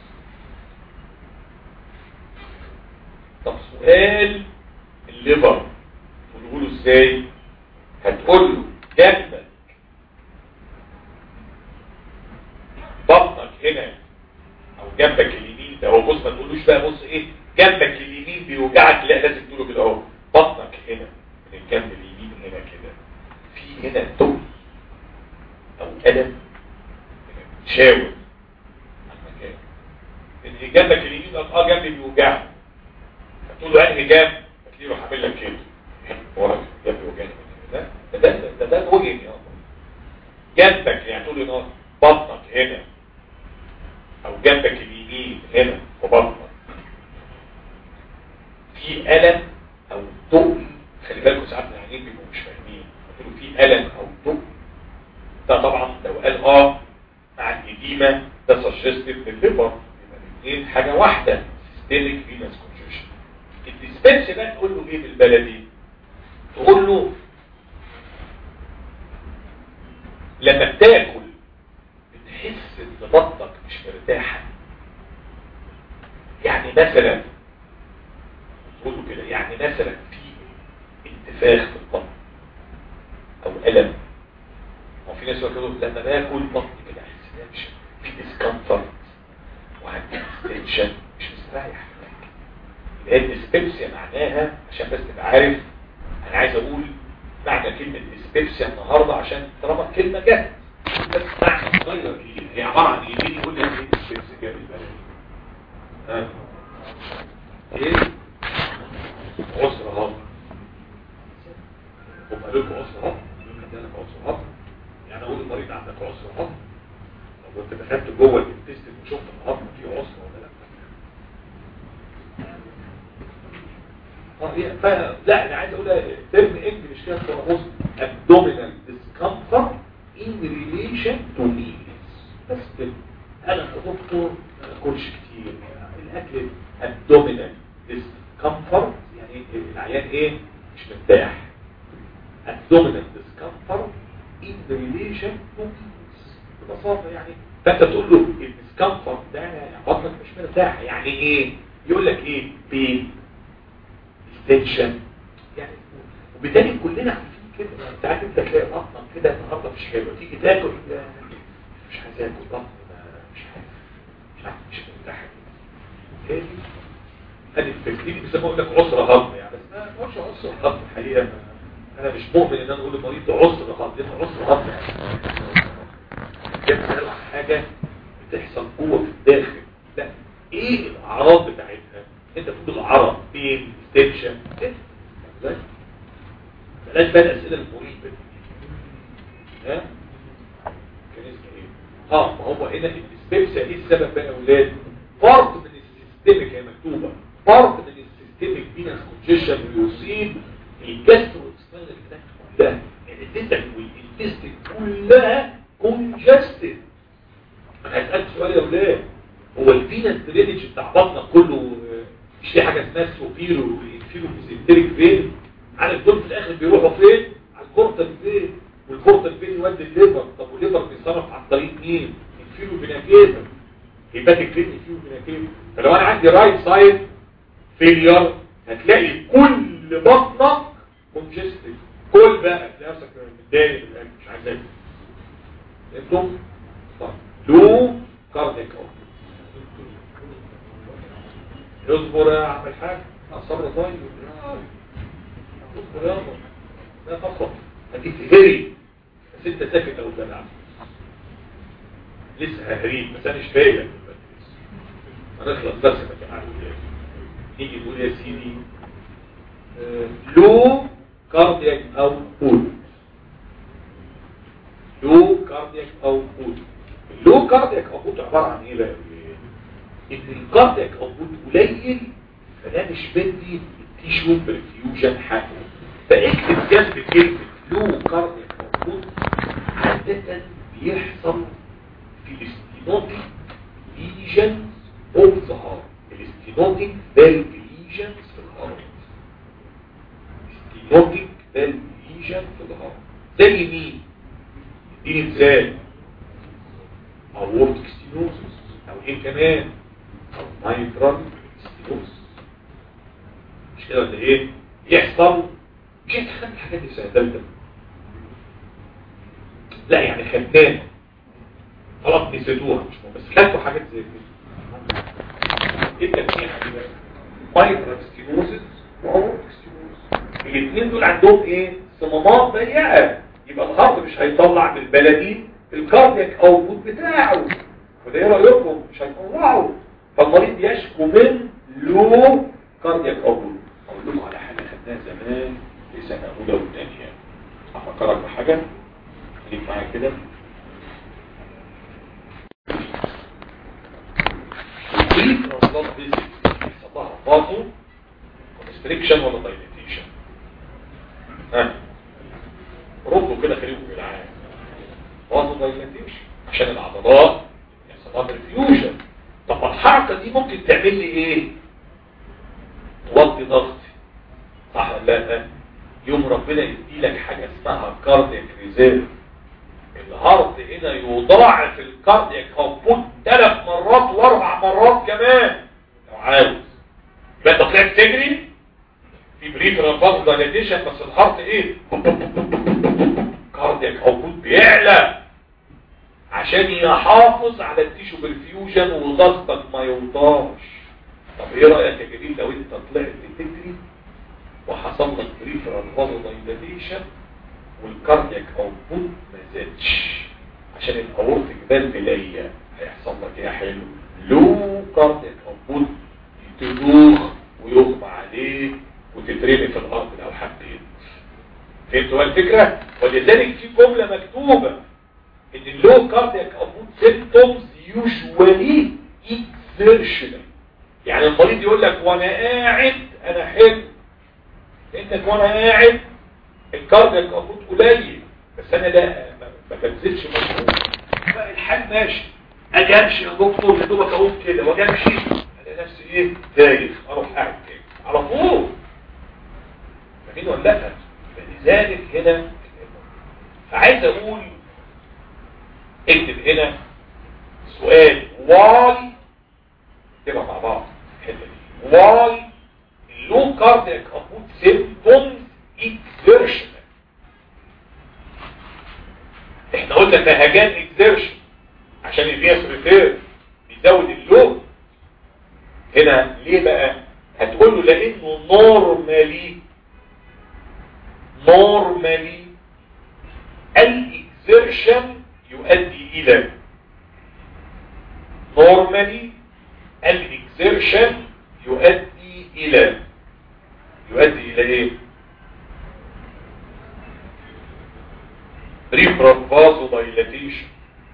طب سؤال الليفر تقوله له ازاي هتقول له جنبك بطنك هنا او جنبك اليمين ده هو بص ما تقولوش بقى بص ايه جنبك اليمين بيوجعك لا لازم تقوله كده اهو بطنك هنا من الجنب اليمين هنا كده في هنا تقل او ألم شاور على المكان اللي جنبك اليمين اه جنبي بيوجعني تقول له انهي جنب هتلاقيه يروح عامل لك كده وراك جنبي وجعني ده ده ده ده ده وجهي اه جنبك يعني تقول له بطنك هنا او جنبك اليمين هنا في بطنك في الم او تقل خلي بالكم ساعات العيانين بيبقوا مش فاهمين قلت له في الم او تقل ده طبعا لو قال اه مع الإديمة ده سجستيف للليفر يبقى الاثنين حاجة واحدة سيستميك فينس كونجيشن الديسبنس بقى تقول له ايه بالبلدي تقول له لما بتاكل بتحس ان بطنك مش مرتاحة يعني مثلا تقول له كده يعني مثلا في انتفاخ في البطن او الم هو في ناس يقولوا لما باكل بطني كده احس ان مش في ديسكمفورت وعندي تنشن مش مستريح يبقى الديسبيبسيا معناها عشان بس تبقى عارف انا عايز اقول معنى كلمه ديسبيبسيا النهارده عشان طالما الكلمه جت بس معنى صغير ليه هي عباره عن ايه مين يقول لي ايه ديسبيبسيا جاب البلد ها ايه عسر هضم هم قالوا لكم عسر هضم يمكن لك عسر هضم يعني اقول المريض عندك عسر هضم طب وانت دخلت جوه الانتستين وشفت الهضم فيه عسر ولا لا اه هي ف... لا انا عايز اقول ترم انجلش كده خلاص abdominal discomfort in relation to meals بس كده انا كدكتور ما باكلش كتير الاكل abdominal discomfort يعني العيان ايه مش مرتاح abdominal discomfort in relation to meals ببساطه يعني فانت تقول له الديسكمفورت ده يعني بطنك مش مرتاح يعني ايه يقول لك ايه بين تنشن يعني وبالتالي كلنا عارفين كده يعني ساعات انت تلاقي بطنك كده النهارده مش حلوه تيجي تاكل مش عايز اكل بطني مش عارف مش عارف مش مرتاح تاني ادي التكليف بيسموه لك عسر هضم يعني بس ما مش عسر هضم الحقيقه انا مش مؤمن ان انا اقول للمريض ده عسر هضم ده عسر هضم يعني بتسال عن حاجه بتحصل جوه في الداخل لا ايه الاعراض بتاعتها انت تقول العرض فين ستيشن ازاي بلاش بقى الاسئله المريبه ها كان اسمه ايه اه ما هو هنا الديسبيبسيا ايه السبب بقى يا اولاد فرط من السيستميك هي مكتوبه فرط من السيستميك فينس كونجيشن بيصيب الجاسترو اكسترنال كلها يعني الدنتال والانتستين كلها كونجستد انا هسالك سؤال يا اولاد هو الفينس درينج بتاع بطنك كله مش في حاجه اسمها السوبيرو والانفيرو ميزنتريك فين عارف دول في الاخر بيروحوا فين على الكورتال فين والكورتال فين يودي الليفر طب والليفر بيتصرف عن طريق مين انفيرو فيناكيتا هيباتيك فين انفيرو فيناكيتا فلو انا عندي رايت سايد فيلير هتلاقي كل بطنك كونجستد كل بقى تلاقي نفسك متضايق مش عايز اكل فهمتم؟ طب لو كارديك اصبر يا عم الحاج الصبر طيب اصبر يا لا تخط هتتهري بس انت ساكت او جدع لسه ههريك بس انا مش فايق هنخلص درس يا جماعه نيجي نقول يا سيدي لو كاردياك او فود لو كاردياك او فود اللو كاردياك او فود عباره عن ايه بقى ان الكاردياك اوتبوت قليل فده مش بدي التيشو برفيوجن حقه فاكتب جنب كلمه لو كاردياك اوتبوت عاده بيحصل في الاستينوتيك ليجنز اوف ذا هارت الاستينوتيك فالف ليجنز في الهارت الاستينوتيك فالف ليجن في الهارت زي مين؟ اديني مثال اورتيك ستينوزس او ايه كمان مايترال ستيروس مش كده ولا ايه يحصل مش انت خدت الحاجات دي سنه ثالثه لا يعني خدناها خلاص نسيتوها مش مهم بس خدتوا حاجات زي كده ايه التكنيك دي مايترال ستيروسس واورتيك ستيروس الاثنين دول عندهم ايه صمامات ضيقه يبقى الهارت مش هيطلع من البلدي الكاردياك اوتبوت بتاعه وده ايه رايكم مش هيطلعه فالمريض يشكو من لو كاردياك اوتبوت اقول لكم على حاجه خدناها زمان في سنه اولى وثانيه افكرك بحاجه خليك معايا كده بريفرال بلاد فيزيت يحصل لها فازو كونستريكشن ولا دايليتيشن ها ردوا كده خليكم جدعان فازو دايليتيشن عشان العضلات يحصل لها برفيوجن طب الحركه دي ممكن تعمل لي ايه توطي ضغطي صح ولا لا يوم ربنا يدي لك حاجه اسمها كاردياك ريزيرف الهارت هنا يضاعف الكاردياك اوتبوت ثلاث مرات واربع مرات كمان لو عاوز يبقى انت طلعت تجري في بريفرال فاز دايليتيشن بس الهارت ايه كاردياك اوتبوت بيعلى عشان يحافظ على التيشو بالفيوجن وضغطك ما يوطاش طب ايه رايك يا جميل لو انت طلعت تجري وحصل لك بريفرال فاز دايليتيشن والكاردياك اوتبوت ما زادش عشان الاورتيك فالف ليا هيحصل لك ايه حلو لو كاردياك اوتبوت تدوخ ويغمى عليه وتترمي في الارض لو حبيت فهمتوا الفكره ولذلك في جمله مكتوبه ان اللو كاردياك اوتبوت سيمبتومز يوجوالي اكسيرشنال يعني المريض يقول لك وانا قاعد انا حلو انك وانا قاعد الكاردياك اوتبوت قليل بس انا لا ما بنزلش مجهود الحال ماشي اجي امشي يا دكتور يا دوبك اقوم كده واجي امشي الاقي نفسي ايه تايه اروح قاعد تاني على طول فاهمين ولا لا فلذلك هنا فعايز اقول اكتب هنا سؤال واي تبقى مع بعض الحته دي واي اللو كاردياك اوتبوت سيمبتومز اكزيرشن احنا قلنا نهجان اكزيرشن عشان الفيس ريفير بيزود اللود هنا ليه بقى هتقول له لانه نورمالي نورمالي الاكزيرشن يؤدي الى نورمالي الاكزيرشن يؤدي الى يؤدي الى ايه peripheral vasodilation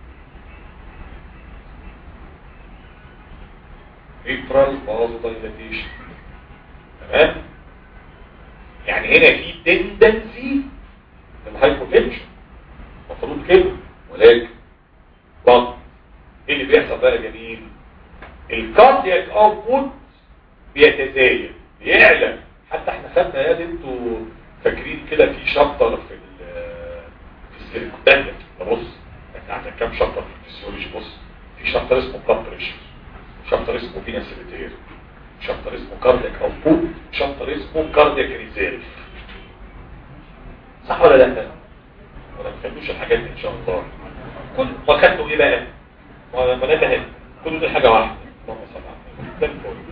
peripheral vasodilation تمام يعني هنا في تندنسي للهايبوتنشن المفروض كده ولكن برضه ايه اللي بيحصل بقى يا جميل الكاردياك اوتبوت بيتزايد بيعلى حتى احنا خدنا يا دي انتوا فاكرين كده في شابتر في الكتاب بص انت عندك كام شابتر في الفسيولوجي بص في شابتر اسمه بلاد بريشر شابتر اسمه فينس ريتير شابتر اسمه كاردياك اوتبوت شابتر اسمه كاردياك ريزيرف صح ولا لا ولا ما خدوش الحاجات دي ان شاء الله كل ما خدتوا ايه بقى ما ما نبهت كل دي حاجه واحده اللهم صل على النبي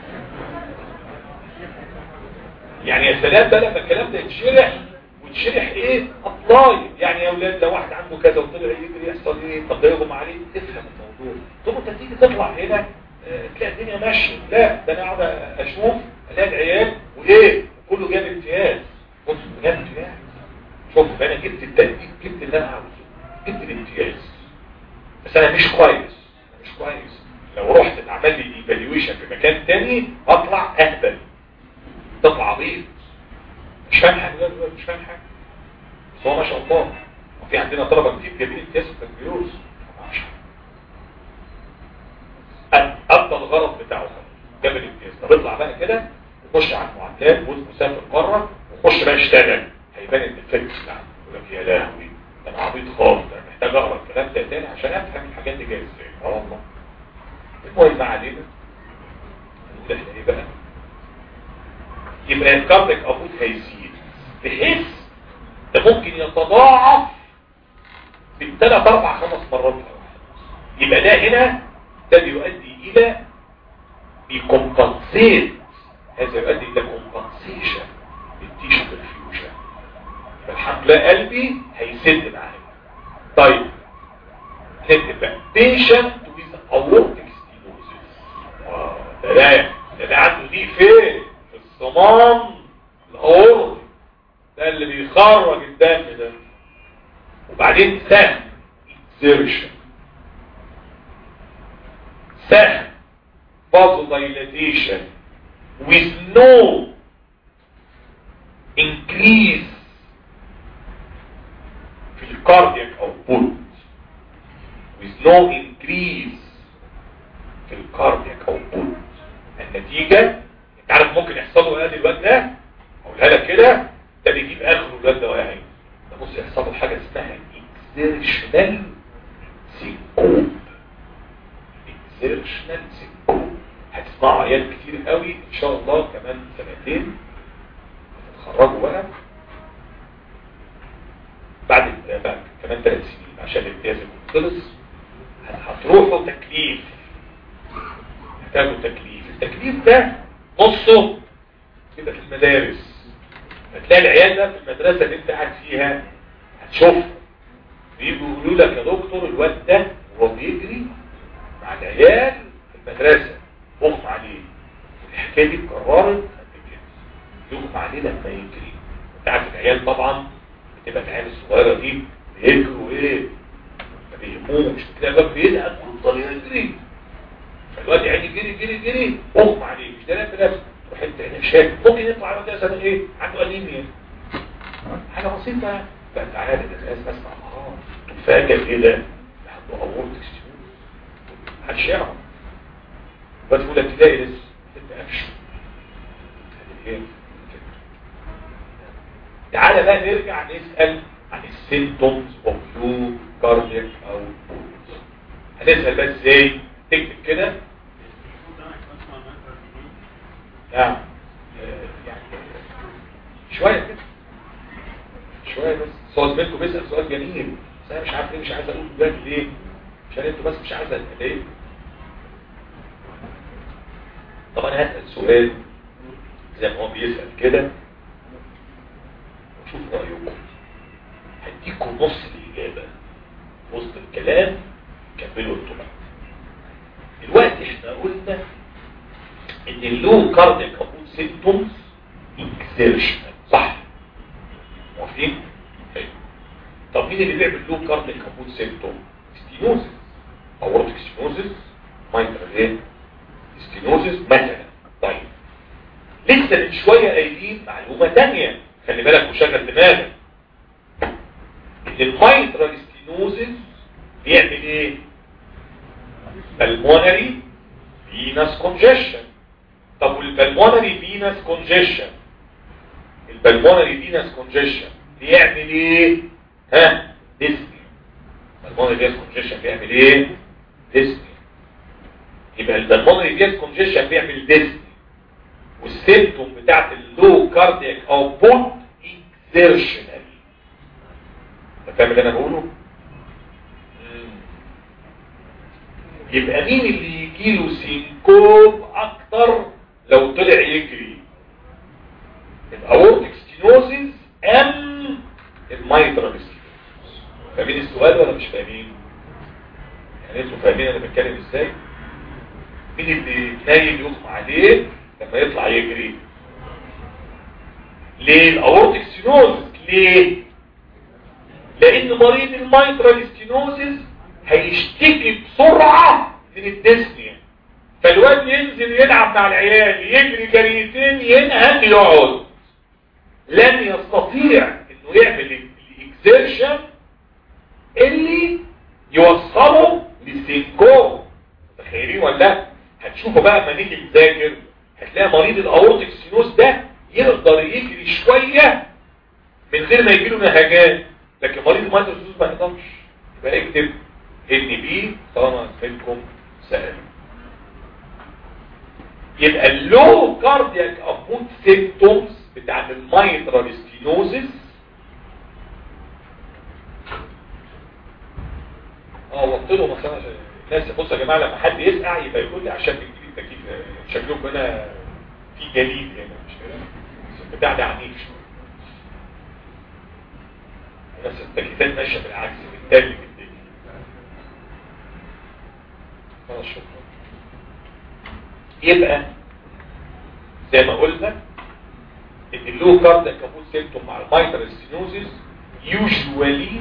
يعني يا سلام بقى لما الكلام ده يتشرح وتشرح ايه ابلاي يعني يا اولاد لو واحد عنده كذا وطلع يجري يحصل ايه طب ده يغم عليه تفهم الموضوع طب انت تيجي تطلع هنا اه تلاقي الدنيا ماشيه لا ده انا قاعد اشوف الاقي العيال وايه كله جاب امتياز بص جاب امتياز شوف انا جبت التهديد جبت اللي انا عاوزه جبت الامتياز بس انا مش كويس مش كويس لو رحت اتعمل لي ايفالويشن في مكان تاني اطلع اهبل تطلع عبيط مش فاهم حاجه دلوقتي مش فاهم حاجه بس هو ما شاء الله وفي عندنا طلبه كتير جايبين امتياز في البكالوريوس ابدا الغرض بتاعه جاب الامتياز طب اطلع بقى كده وخش على المعادلات ومسافر بره وخش بقى اشتغل هيبان الافكت بتاعه يقول لك يا لهوي ده انا عبيط خالص انا محتاج اقرا الكلام ده تاني عشان افهم الحاجات دي جايه ازاي اه والله المهم ما علينا نقول احنا ايه بقى يبقى الكارديك ابوت هيزيد بحيث ده ممكن يتضاعف بالثلاث اربع خمس مرات يبقى ده هنا ده بيؤدي الى بيكمبنسيت هذا يؤدي الى كومبنسيشن للتيشو بالفيوجن الحمد لله قلبي هيسد معايا طيب نكتب بقى patient with aortic stenosis ده ده ده عنده دي فين في الصمام الاورطي ده اللي بيخرج الدم ده وبعدين سهم exertion سهم vasodilation with no increase في الكاردياك output with no increase في الكاردياك output النتيجة انت عارف ممكن يحصل له ايه الواد ده اقولها لك كده ده بيجيب اخره الواد ده واقع ده بص يحصل له حاجة اسمها اكسيرشنال سينكوب اكسيرشنال سينكوب هتسمعوا عيال كتير قوي ان شاء الله كمان سنتين هتتخرجوا بقى بعد بعد كمان ثلاث سنين عشان الامتياز يكون خلص هتروحوا تكليف هتاخدوا تكليف التكليف ده نصه كده في المدارس هتلاقي العيال ده في المدرسة اللي انت قاعد فيها هتشوفها بيجوا يقولوا لك يا دكتور الواد ده وهو بيجري مع العيال في المدرسة اغمى عليه الحكاية دي اتكررت قبل كده يغمى عليه لما يجري انت عارف العيال طبعا بتبقى العيال الصغيرة دي بيجروا ايه ما بيهموش تلاقي الواد بيلعب ويفضل يجري فالواد يا عيني جري جري جري اغمى عليه مش ده لا بنفسه تروح انت هنا شايف ممكن يطلع على مثلا ايه عنده انيميا حاجه بسيطه بقى تعالى للناس اسمع اه تفاجئ ايه ده عنده اورتك محدش يعرف بس يقول لك تلاقي لسه انت قفش ايه تعالى بقى نرجع نسال عن السيمتومز اوف لو كاردياك او هنسال بقى ازاي تكتب كده نعم يعني شوية كده شوية بس سؤال منكم بيسأل سؤال جميل بس انا مش عارف ليه مش عايز اقول ده ليه عشان انتوا بس مش عايز ليه طب انا هسأل سؤال زي ما هو بيسأل كده وشوف رأيكم هديكم نص الإجابة وسط الكلام كملوا انتوا بقى دلوقتي احنا قلنا ان اللو كاردياك ابوت سيمتومز اكسيرشنال صح موافقين حلو طب مين اللي بيعمل لو كاردياك ابوت سيمتوم ستينوزس اورتيك ستينوزس مايترال ايه ستينوزس مثلا طيب لسه من شويه قايلين معلومه ثانيه خلي بالك وشغل دماغك ان المايترال ستينوزس بيعمل ايه بالمونري فينس كونجيشن طب والبلمونري فينس كونجيشن البلمونري فينس كونجيشن بيعمل ايه ها ديسني البلمونري فينس كونجيشن بيعمل ايه ديسني يبقى البلمونري فينس كونجيشن بيعمل ديسني والسيمتوم بتاعت اللو كاردياك او بوت اكسيرشنال انت فاهم اللي انا بقوله يبقى مين اللي يجيله سينكوب اكتر لو طلع يجري الاورتيك ستينوزيس ام المايترال ستينوزيس فاهمين السؤال ولا مش فاهمين يعني انتوا فاهمين انا بتكلم ازاي مين اللي نايم يغمى عليه لما يطلع يجري ليه الاورتيك ستينوزيس ليه لان مريض المايترال ستينوزيس هيشتكي بسرعة من الديسنيا فالواد ينزل يلعب مع العيال يجري جريتين ينهج يقعد لن يستطيع انه يعمل الاكزيرشن اللي يوصله للسينكو تخيلين ولا هتشوفوا بقى لما نيجي نذاكر هتلاقي مريض الاورتيك سينوس ده يقدر يجري شوية من غير ما يجيله نهجان لكن مريض المايترال سينوس ما يقدرش يبقى اكتب ان بي طالما منكم سأل يبقى اللو كاردياك ابوت سيمتومز بتاع المايترال ستينوزس اه وقت له مثلا الناس بصوا يا جماعه لما حد يسقع يبقى يقول لي عشان تجيب التكييف شكلكم هنا في جليد هنا مش كده البتاع ده عنيف شويه بس التكييفات ماشيه بالعكس بالتالي خلاص شكرا يبقى زي ما قلنا ان اللو كارد كابوت سيمتوم مع المايترال ستينوزيس يوجوالي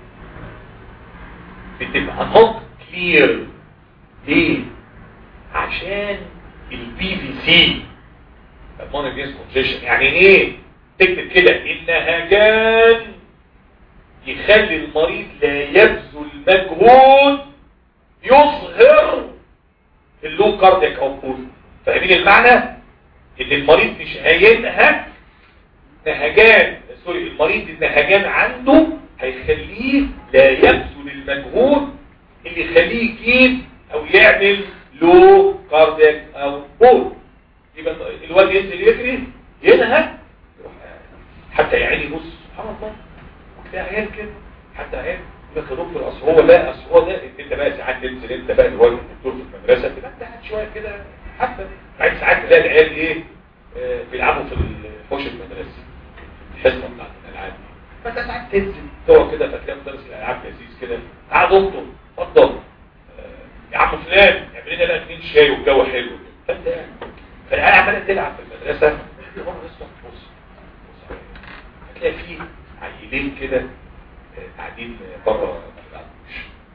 بتبقى نوت كلير ليه عشان البي في سي بالمونري فينس كونجيشن يعني ايه تكتب كده النهجان يخلي المريض لا يبذل مجهود يظهر اللو كاردياك اوتبوت فاهمين المعنى ان المريض مش هينهج نهجان سوري المريض النهجان عنده هيخليه لا يبذل المجهود اللي يخليه يجيب او يعمل لو كاردياك اوتبوت يبقى الواد ينزل يجري ينهج يروح حتى يعني بص سبحان الله وكده عيال كده حتى عيال يقول لك يا دكتور اصل هو لا اصل هو ده انت بقى ساعات تنزل انت بقى الراجل الدكتور في المدرسه تبقى انت قاعد شويه كده حتى بعد ساعات تلاقي العيال ايه آه، بيلعبوا في الحوش المدرسي الحصه بتاعت الالعاب دي فانت ساعات تنزل تقعد كده فتلاقي مدرس الالعاب لذيذ كده تعال دكتور اتفضل آه، يا عم فلان اعمل لنا بقى اتنين شاي والجو حلو كده فانت قاعد فالعيال عماله تلعب في المدرسه مرة بص بص بص هتلاقي فيه عيلين كده آه، قاعدين بره ما بيلعبوش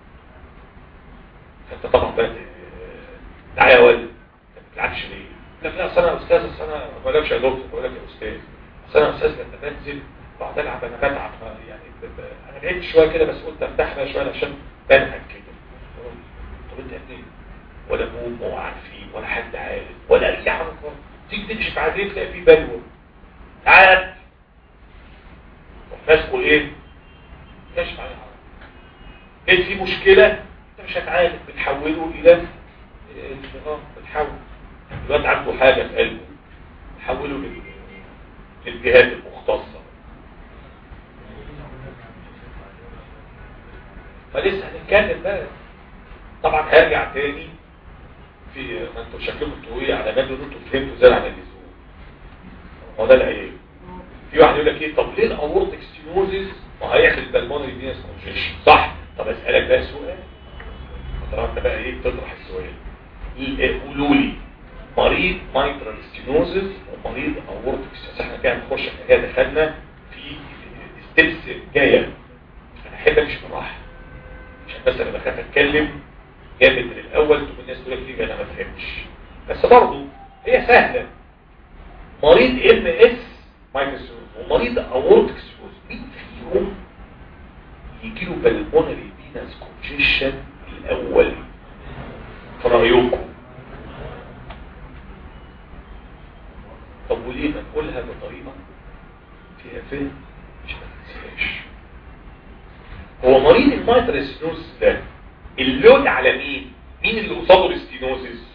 فانت طبعا بقى آه، تعالى يا ولد انت ما بتلعبش ليه؟ لا لا اصل انا استاذ اصل انا ما بقولكش يا دكتور بقول لك يا استاذ اصل انا استاذ لما بنزل بقعد العب انا بتعب يعني ب- ب- انا لعبت شويه كده بس قلت افتح بقى شويه عشان بنهج كده طب انت يا ابني ولا ابوك ولا عارفين ولا حد عارف ولا اي حاجه خالص تيجي تمشي في عدريك تلاقي فيه بلوه تعال روح ماسكه ايه؟ ماشي معايا لقيت في مشكله انت مش هتعالج بتحوله الى اه بتحول الواد عنده حاجه في قلبه تحوله لل- للجهات المختصه فلسه هنتكلم بقى طبعا هرجع تاني في ما انتوا شكلكم انتوا ايه على مدى ان انتوا فهمتوا زي على اللزوم هو ده العيب في واحد يقول لك ايه طب ليه الاورتيك ستينوزيس ما هيعمل بالمونري فينس كونجيشن صح طب اسالك بقى سؤال طبعا انت بقى ايه بتطرح السؤال إيه- قولوا لي مريض مايترال ستينوزيس ومريض اورتيك ستينوزيس احنا كده هنخش احنا كده دخلنا في ستيبس جايه انا احب امشي بالراحه عشان بس انا بخاف اتكلم جامد من الاول تقوم الناس تقول لك ليه انا ما فهمتش بس برضه هي سهله مريض ام اس مايكروسوس ومريض اورتيك ستينوز مين فيهم يجي له بالمونري فينس كونجيشن الاول في رايكم طب وليه ما نقولها بطريقه فيها فهم مش ما تنساش هو مريض المايترال ستينوز ده اللود على مين مين اللي قصاده الستينوزيس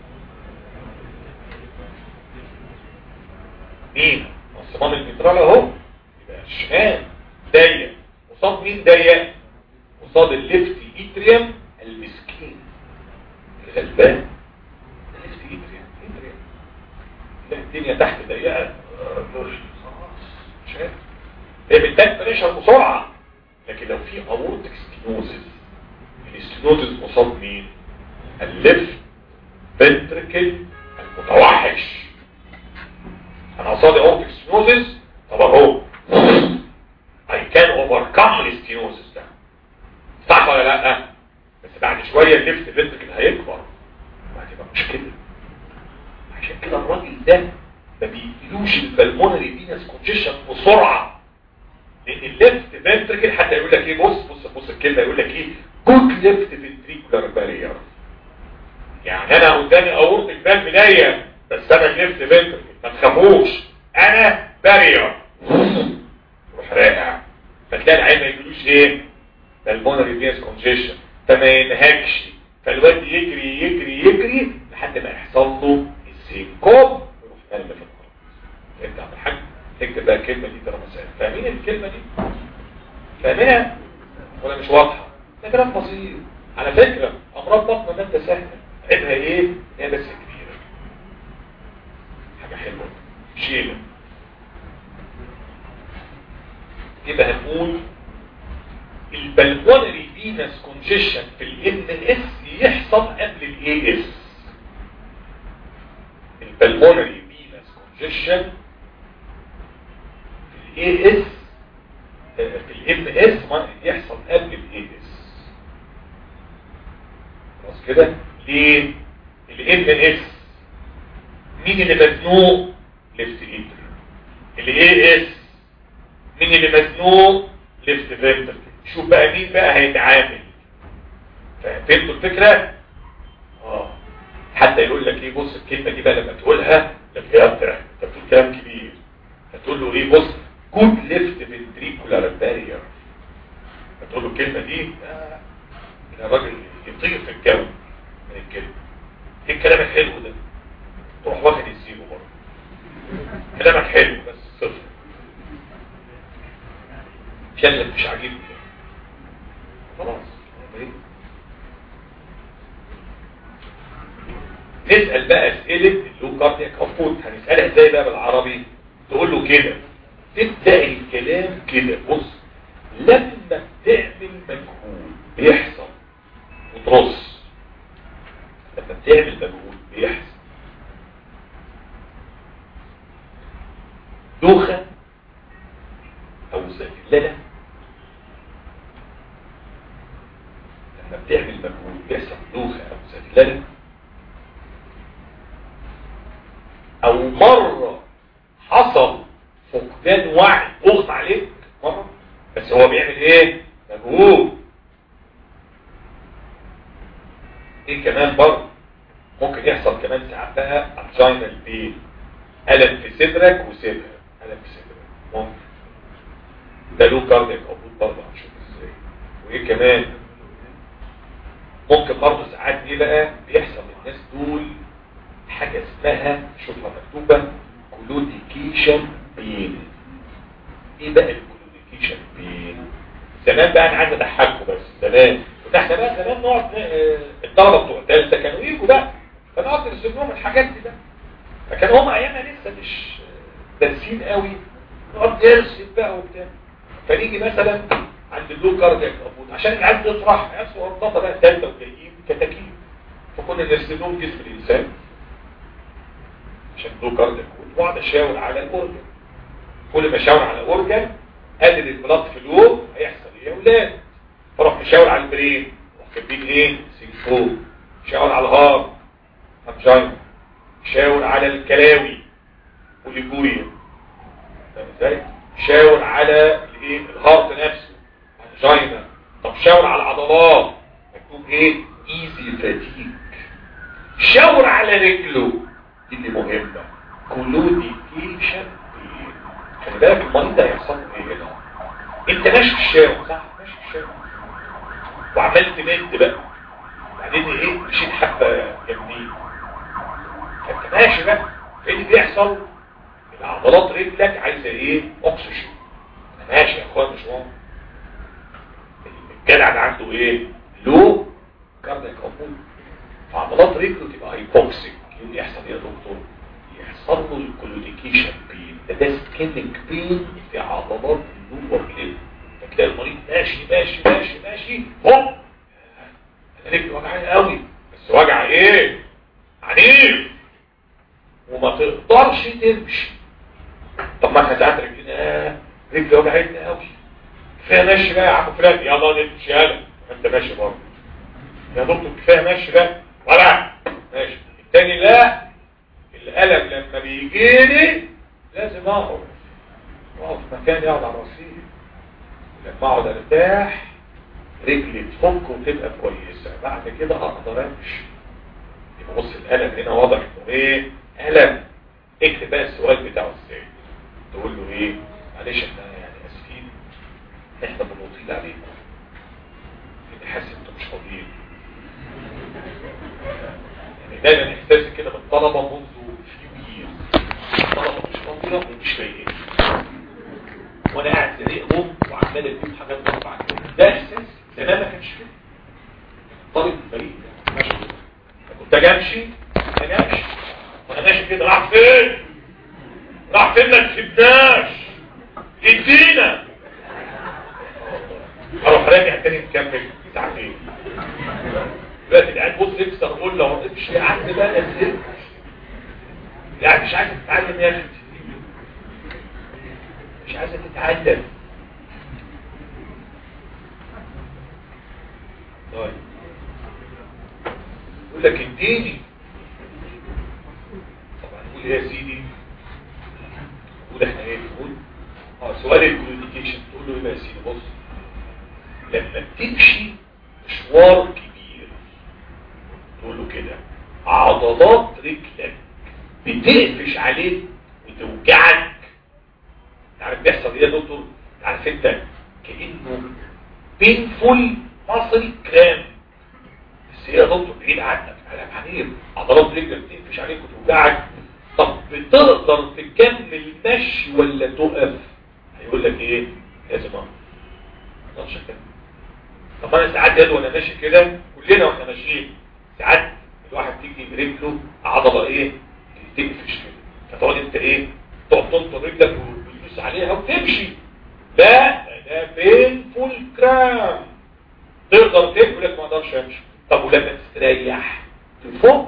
مين الصمام المترال اهو يبقى الشمال ضيق قصاد مين ضيق قصاد الليفت ايتريم المسكين الغلبان الليفت ايتريم ايتريم لا الدنيا تحت ضيقه آه، خلاص مش عارف هي بتدك بريشر بسرعه لكن لو في اورتيك ستينوزيس الاستينوزيس قصاد مين الليفت فنتركل المتوحش انا قصادي اورتيك ستينوزيس طب اهو I can overcome الاستينوزيس ده صح ولا لا بس بعد شوية الليفت فنتركل هيكبر وهتبقى مشكلة عشان كده الراجل ده ما بيجيلوش البلمونري فينس كونجيشن بسرعة لان الليفت فنتركل حتى يقول لك ايه بص بص بص الكلمة يقول لك ايه جود ليفت فنتريكولار بارير يعني انا قدامي اورتك فالف ضيق بس انا الليفت فنتركل ما تخافوش انا بارير روح راقع فتلاقي العين ما يجيلوش ايه بالمونري فينس كونجيشن فما ينهكش فالواد يجري يجري يجري لحد ما يحصل له السينكوب يروح قلب في الارض انت عم الحاج اكتب بقى الكلمه دي ترى مسائل فاهمين الكلمه دي فاهمينها ولا مش واضحه ده كلام بسيط على فكره امراض بطن ماده سهله عيبها ايه هي بس كبيره حاجه حلوه شيله يبقى هنقول البلمونري فينس كونجيشن في الام اس يحصل قبل الاي اس البلمونري فينس كونجيشن في الاي اس في الام اس يحصل قبل الاي اس خلاص كده ليه الام اس مين اللي مزنوق ليفت ايتر الاي اس مين اللي مزنوق ليفت فينتر شوف بقى مين بقى هيتعامل فهمتوا الفكره اه حتى يقول لك ايه بص الكلمه دي بقى لما تقولها لك يا بتاع انت بتقول كلام كبير فتقول له ايه بص جود ليفت فنتريكولار بارير فتقول له الكلمه دي آه، الراجل يطير في الجو من الكلمه ايه الكلام الحلو ده تروح واخد يسيبه برضه كلامك حلو بس صفر شكلك مش عاجبني خلاص إيه؟ نسأل بقى اسئلة اللو كاردياك افوت هنسألها ازاي بقى بالعربي تقول له كده تبدأ الكلام كده بص لما بتعمل مجهود بيحصل وترص لما بتعمل مجهود بيحصل دوخة او زلزلة لما بتعمل مجهود بيحصل دوخة او زلزلة او مرة حصل فقدان وعي اغمى عليك مرة بس هو بيعمل ايه مجهود ايه كمان برضه ممكن يحصل كمان ساعات بقى انجينال بين الم في صدرك وسيبها الم في صدرك ممكن ده له كاردياك ابوت برضه هنشوف ازاي وايه كمان ممكن برضه ساعات ايه بقى بيحصل للناس دول حاجة اسمها شوفها مكتوبة كلوديكيشن بين ايه بقى الكلوديكيشن بين زمان بقى انا عايز اضحككم بس زمان كنا احنا بقى زمان نقعد آه، الطلبه بتوع ثالثه كانوا يجوا بقى فنقعد نرسم لهم الحاجات دي بقى فكان هم ايامها لسه مش دارسين قوي نقعد نرسم بقى وبتاع فنيجي مثلا عند اللو كاردياك ابوت عشان العيال تفرح ناس ورطه بقى ثالثه وجايين كتاكيت فكنا نرسم لهم جسم الانسان عشان دو كاردياك واقعد اشاور على الاورجن كل ما اشاور على الاورجن قلل البلاد فلو هيحصل ايه يا اولاد فاروح مشاور على البرين اروح كاتبين ايه سينفو شاور على الهارت انجينا شاور على الكلاوي وليجوريا فاهم ازاي شاور على الايه الهارت نفسه انجينا طب شاور على العضلات مكتوب ايه ايزي فاتيك شاور على رجله دي اللي مهمه كلوديكيشن خلي بالك المريض ده هيحصل له ايه هنا انت ماشي في الشارع صح ماشي في الشارع وعملت مد بقى بعدين ايه مشيت حبه جنبيه فانت ماشي بقى ايه اللي بيحصل العضلات رجلك عايزه ايه اكسجين انا ماشي يا اخوان مش مهم الجدع ده عنده ايه لو كاردياك ابول فعضلات رجله تبقى هايبوكسيك يقوم يحصل ايه يا دكتور يحصل له الكلوديكيشن بين ده ده سكينك بين في عضلات اللور ليب فتلاقي المريض ماشي ماشي ماشي ماشي هوب انا رجلي وجعاني قوي بس وجع ايه عنيف وما تقدرش تمشي طب ما احنا ساعات رجلينا آه رجلي وجعتني قوي كفايه ماشي بقى يا عم فلان يلا نمشي يلا انت ماشي برضه يا دكتور كفايه ماشي بقى ولا ماشي التاني لا الألم لما بيجيلي لازم اقعد اقعد في مكان يقعد على رصيف لما اقعد ارتاح رجلي تفك وتبقى كويسه بعد كده اقدر امشي يبقى بص الالم هنا واضح انه ايه الم اكتب بقى السؤال بتاعه ازاي تقول له ايه معلش احنا يعني اسفين احنا بنطيل عليكم اني حاسس انتوا مش فاضيين يعني دايما احساسي كده بالطلبه منذ فيو ييرز الطلبه مش فاضيه ومش لاقيين وانا قاعد زنقهم وعمال اديهم حاجات غصب عنهم ده احساس زمان ما كانش كده طالب فريق ماشي كده كنت اجي امشي اجي امشي وانا ماشي كده راح فين راح فين ما تسيبناش ادينا اروح راجع تاني مكمل ساعتين دلوقتي العيال بص اكسر قول له مش قاعد بقى نزلت يعني مش عايزه تتعلم يا اخي مش عايزه تتعلم طيب يقول لك اديني لي يا سيدي تقول احنا ايه تقول اه سؤال الكوميونيكيشن تقول له ايه بقى يا سيدي بص لما تمشي مشوار كبير تقول له كده عضلات رجلك بتقفش عليك وتوجعك عارف بيحصل ايه يا دكتور عارف انت كانه بينفول مصل كرام بس هي يا دكتور بعيد عنك على حنين عضلات رجلك بتقفش عليك وتوجعك طب بتقدر تكمل مشي ولا تقف هيقول لك ايه لازم اقف ما اقدرش اكمل طب انا ساعات يد وانا ماشي كده كلنا واحنا ماشيين ساعات الواحد تيجي برجله عضله ايه تقفش كده فتقعد انت ايه تقعد تنطر رجلك وتدوس عليها وتمشي لا ده بينفول كرام تقدر تمشي لك ما اقدرش امشي طب ولما تستريح تفك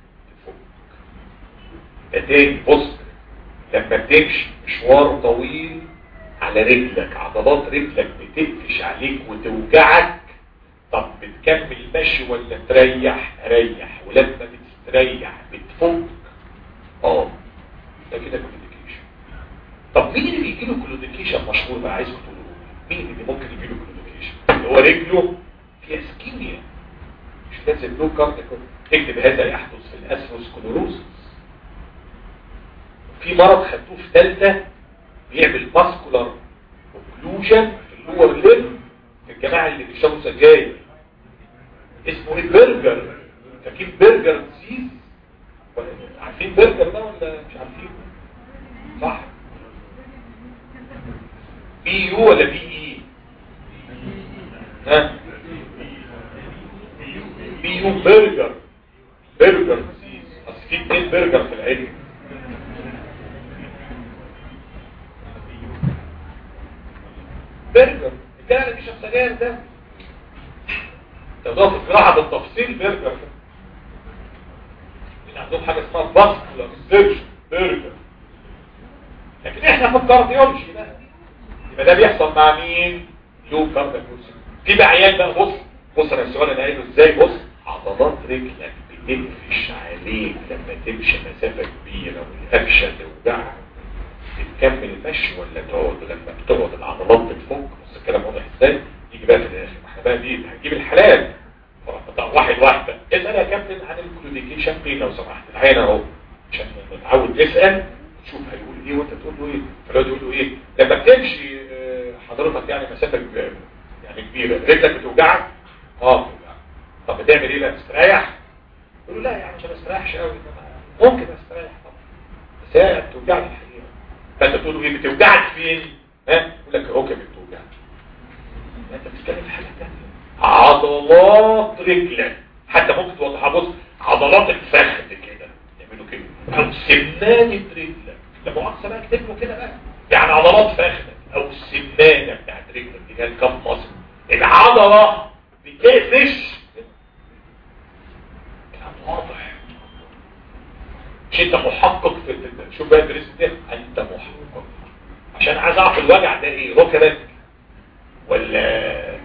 تفك تاني بص لما تمشي مشوار طويل على رجلك عضلات رجلك بتقفش عليك وتوجعك طب بتكمل مشي ولا تريح ريح ولما بتستريح بتفك اه ده كده كلوديكيشن طب مين اللي بيجي له كلوديكيشن مشهور بقى عايزكم تقولوا مين اللي ممكن يجي له كلوديكيشن اللي هو رجله فيها سكيميا مش لازم له كارت اكتب هذا يحدث في الاسروسكلوروسس في مرض خدوه في ثالثه بيعمل ماسكولار اوكلوجن في اللور ليم في الجماعه اللي بيشربوا سجاير اسمه ايه برجر فاكرين برجر ديزيز عارفين برجر ده ولا مش عارفين صح بي يو ولا بي اي ها بي يو برجر برجر ديزيز اصل في اتنين برجر في العلم برجر الجنة اللي بيشرب سجاير ده تضاف الجراحة بالتفصيل برجر اللي عندهم حاجة اسمها باسكولار سيرجن برجر لكن احنا في الكارديولوجي بقى يبقى ده بيحصل مع مين؟ لو كارديولوجي في بقى عيال بقى بص بص انا السؤال انا قايله ازاي بص عضلات رجلك بتقفش عليك لما تمشي مسافة كبيرة والقفشة توجعك بتكمل المشي ولا تقعد لما بتقعد العضلات بتفك بص الكلام واضح ازاي يجي بقى في الاخر احنا بقى دي هتجيب الحلال واحد واحدة اسأل يا كابتن عن الكلوديكيشن بين لو سمحت العين اهو عشان نتعود نسأل تشوف هيقول ايه وانت تقول له ايه فلو تقول له ايه لما بتمشي حضرتك يعني مسافة يعني كبيرة رجلك بتوجعك اه بتوجعك طب بتعمل ايه بقى تستريح يقول له لا يعني مش هستريحش قوي ممكن استريح طبعا بس هي بتوجعني الحقيقة فانت تقول له ايه بتوجعك فين ها يقول لك ركبي بتوجعني انت بتتكلم في حاجه ثانيه عضلات رجلك حتى ممكن توضحها بص عضلات الفخذ كده يعملوا كده او سمانه رجلك لا مؤاخذه بقى اكتب له كده بقى يعني عضلات فخذك او السمانه بتاعت رجلك اللي هي الكف مصر العضله بتقفش كلام واضح مش انت محقق في شوف بقى الدرس ده انت محقق عشان عايز اعرف الوجع ده ايه ركبك ولا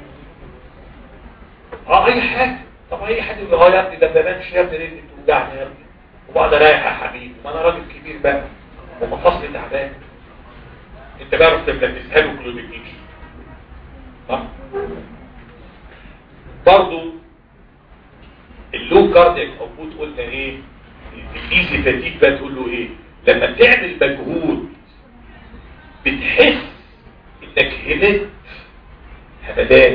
اه اي حاجه طب اي حد يقول اه يا ابني ده ما بانش يا ابني رجلي بتوجعني يا ابني وبعد رايح يا حبيبي ما انا راجل كبير بقى ومفاصلي تعبان انت بقى رحت ملبسها له كلوديكيشن صح برضه اللو كاردياك اوتبوت قلنا ايه الايزي فاتيك بقى تقول له ايه لما بتعمل مجهود بتحس انك همت همدان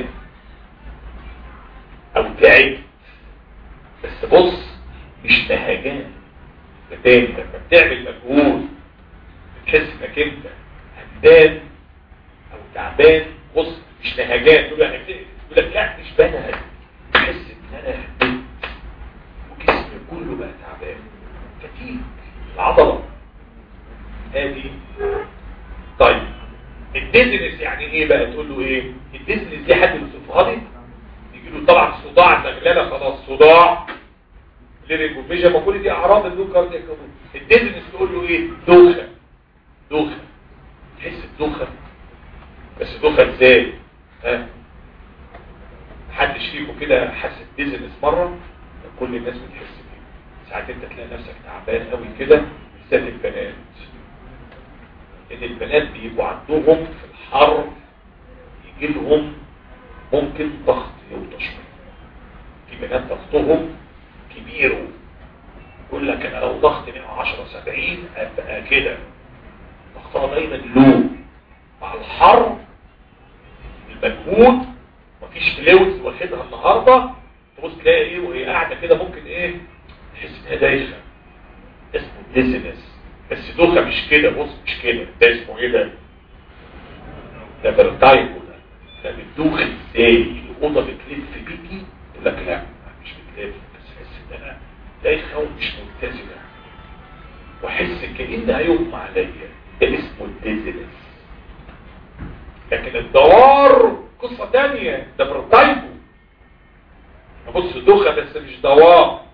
او تعبت بس بص مش نهجان تاني لما بتعمل مجهود بتحس انك انت همدان او تعبان بص مش نهجان تقول يعني يقول لك لا مش بنهج تحس ان انا همدت وجسمي كله بقى تعبان فتيك العضلة ادي طيب الديزنس يعني ايه بقى تقول له ايه الديزنس دي حد يوصفها لي يجي له طبعا صداع زغلله خلاص صداع ليريك وفيجن ما كل دي اعراض اللو كاردياك الديزنس تقول له ايه دوخه دوخه تحس بدوخه بس دوخه ازاي ها محدش فيكم كده حس بديزنس مره كل الناس بتحس بيه ساعات انت تلاقي نفسك تعبان قوي كده بالذات البنات ان البنات بيبقوا عندهم في الحر يجي لهم ممكن ضغط يوطش في بنات ضغطهم كبير يقول لك انا لو ضغط 110 70 ابقى كده ضغطها دايما لو مع الحر المجهود مفيش فلويدز واخدها النهارده تبص تلاقي ايه وهي قاعده كده ممكن ايه تحس انها دايخه اسمه ديزنس بس دوخه مش كده بص مش كده ده اسمه ايه ده ده برتايبو ده ده بتدوخ ازاي الاوضه بتلف بيكي يقول لك لا مش بتلف بس تحس ان انا دايخه ومش متزنه واحس كأن هيغمى عليا ده اسمه الديزنس لكن الدوار قصة تانية ده برتايبو بص دوخة بس مش دوار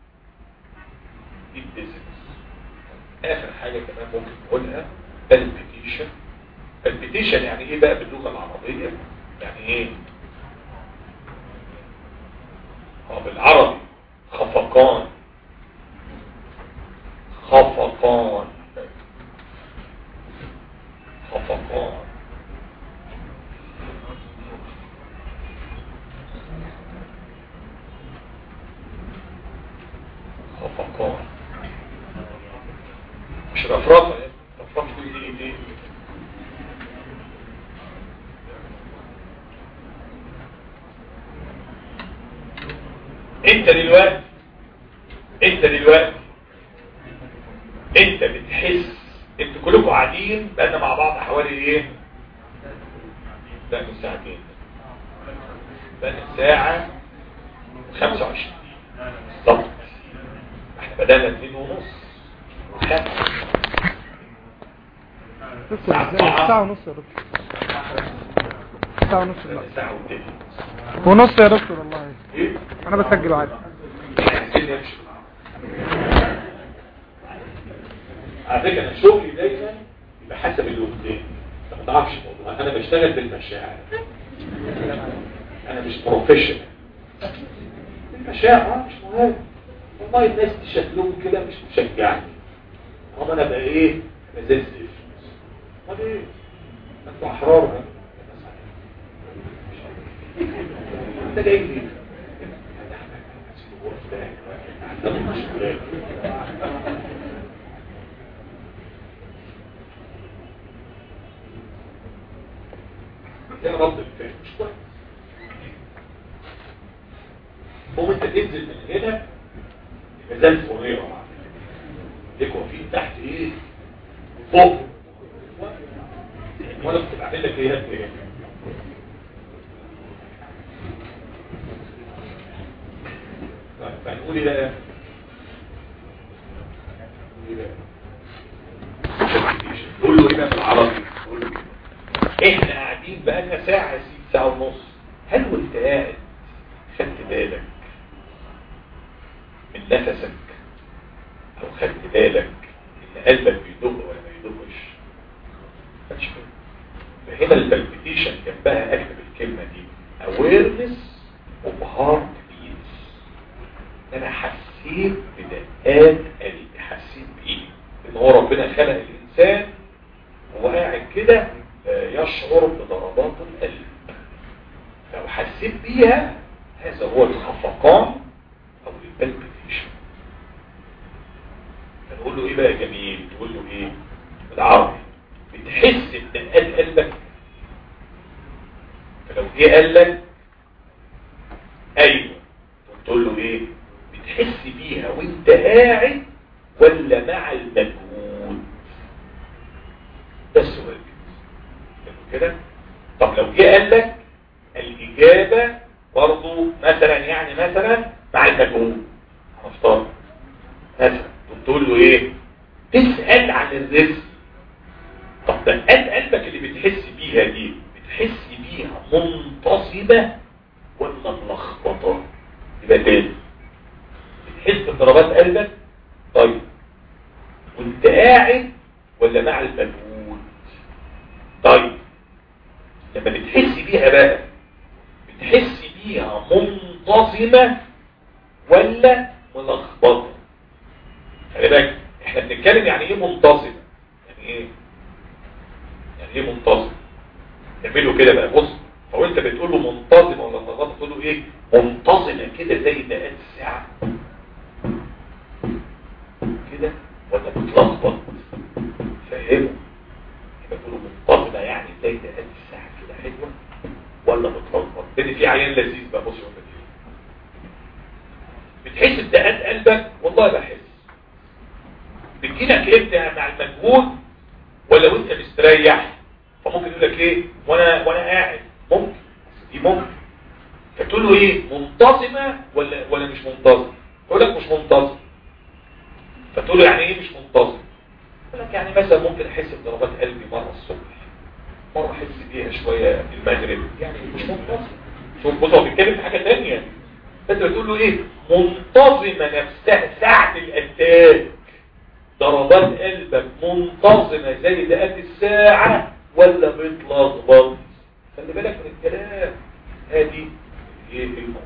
دي الديزنس اخر حاجة كمان ممكن نقولها بالبيتيشن بالبيتيشن يعني ايه بقى باللغة العربية يعني ايه اه بالعربي خفقان خفقان خفقان خفقان مش رفرفة رفرفة دي ايه دي انت دلوقتي انت دلوقتي انت بتحس انتوا كلكم قاعدين بقالنا مع بعض حوالي ايه لا من ساعتين بقالنا ساعة 25 بالظبط احنا بدأنا اتنين ونص خمسة ساعة ونص يا دكتور ساعة ونص بقالنا لا. ساعة وتلت ونص يا دكتور والله ايه انا بسجل عادي عايزين نمشي على فكرة انا شغلي دايما يبقى حسب اللي قدامي انت ما تعرفش الموضوع انا بشتغل بالمشاعر انا مش بروفيشنال المشاعر مش مهم والله الناس دي شكلهم كده مش مشجعني طب انا بقى ايه مزاج زفت طب ايه انتوا احرار بقى انت جاي ليه ده رد الفعل مش كويس هو انت تنزل من هنا يبقى زي الفوريه مع ليك واقفين تحت ايه فوق وانا كنت بعمل لك ايه ايه طيب فنقول ايه بقى نقول ايه بقى قول له ايه بقى بالعربي قول له إيه؟ احنا قاعدين بقالنا ساعة ست ساعة ونص هل وانت قاعد خدت بالك من نفسك او خدت بالك ان قلبك بيدق ولا ما يدقش خدش بالك فهنا البلبيتيشن جنبها اكتب الكلمة دي awareness of heart beats انا حسيت بدقات قلبي حسيت بايه ان هو ربنا خلق الانسان هو قاعد كده آه، يشعر بضربات القلب لو حسيت بيها هذا هو الخفقان او البلبيتيشن فنقول له ايه بقى يا جميل تقول له ايه بالعربي بتحس بدقات قلبك فلو جه قال لك ايوه تقول له ايه بتحس بيها وانت قاعد ولا مع المجهود ده السؤال كده طب لو جه قال لك الاجابه برضه مثلا يعني مثلا مع المجهود هنفترض مثلا تقول له ايه تسال عن الرزق طب دقات قلبك اللي بتحس بيها دي بتحس بيها منتصبة ولا ملخبطة يبقى تاني بتحس بضربات قلبك طيب وانت قاعد ولا مع المجهود طيب لما بتحس بيها بقى بتحس بيها منتظمة ولا ملخبطة خلي بالك احنا بنتكلم يعني ايه منتظمه يعني ايه يعني ايه منتظم نعمله كده بقى بص هو انت بتقول له منتظمه ولا منتظمه تقول له ايه منتظمه كده زي دقات الساعه كده ولا بتلخبط فاهمه يبقى تقول له منتظمه يعني زي دقات الساعه كده حلوه ولا بتلخبط لان في عيان لذيذ بقى بص يقول لك ايه بتحس بدقات قلبك والله بحس بتجيلك امتى مع المجهود ولا وانت مستريح فممكن يقول لك ايه وانا وانا قاعد ممكن دي ممكن فتقول له ايه منتظمه ولا ولا مش منتظم يقول لك مش منتظم فتقول له يعني ايه مش منتظم يقول لك يعني مثلا ممكن احس بضربات قلبي مره الصبح مره احس بيها شويه المغرب يعني مش منتظم شوف بص هو بيتكلم في حاجه ثانيه فانت بتقول له ايه منتظمه نفسها ساعه الاتاك ضربات قلبك منتظمة زي دقات الساعة ولا بتلخبط خلي بالك من الكلام هذه ايه الموضوع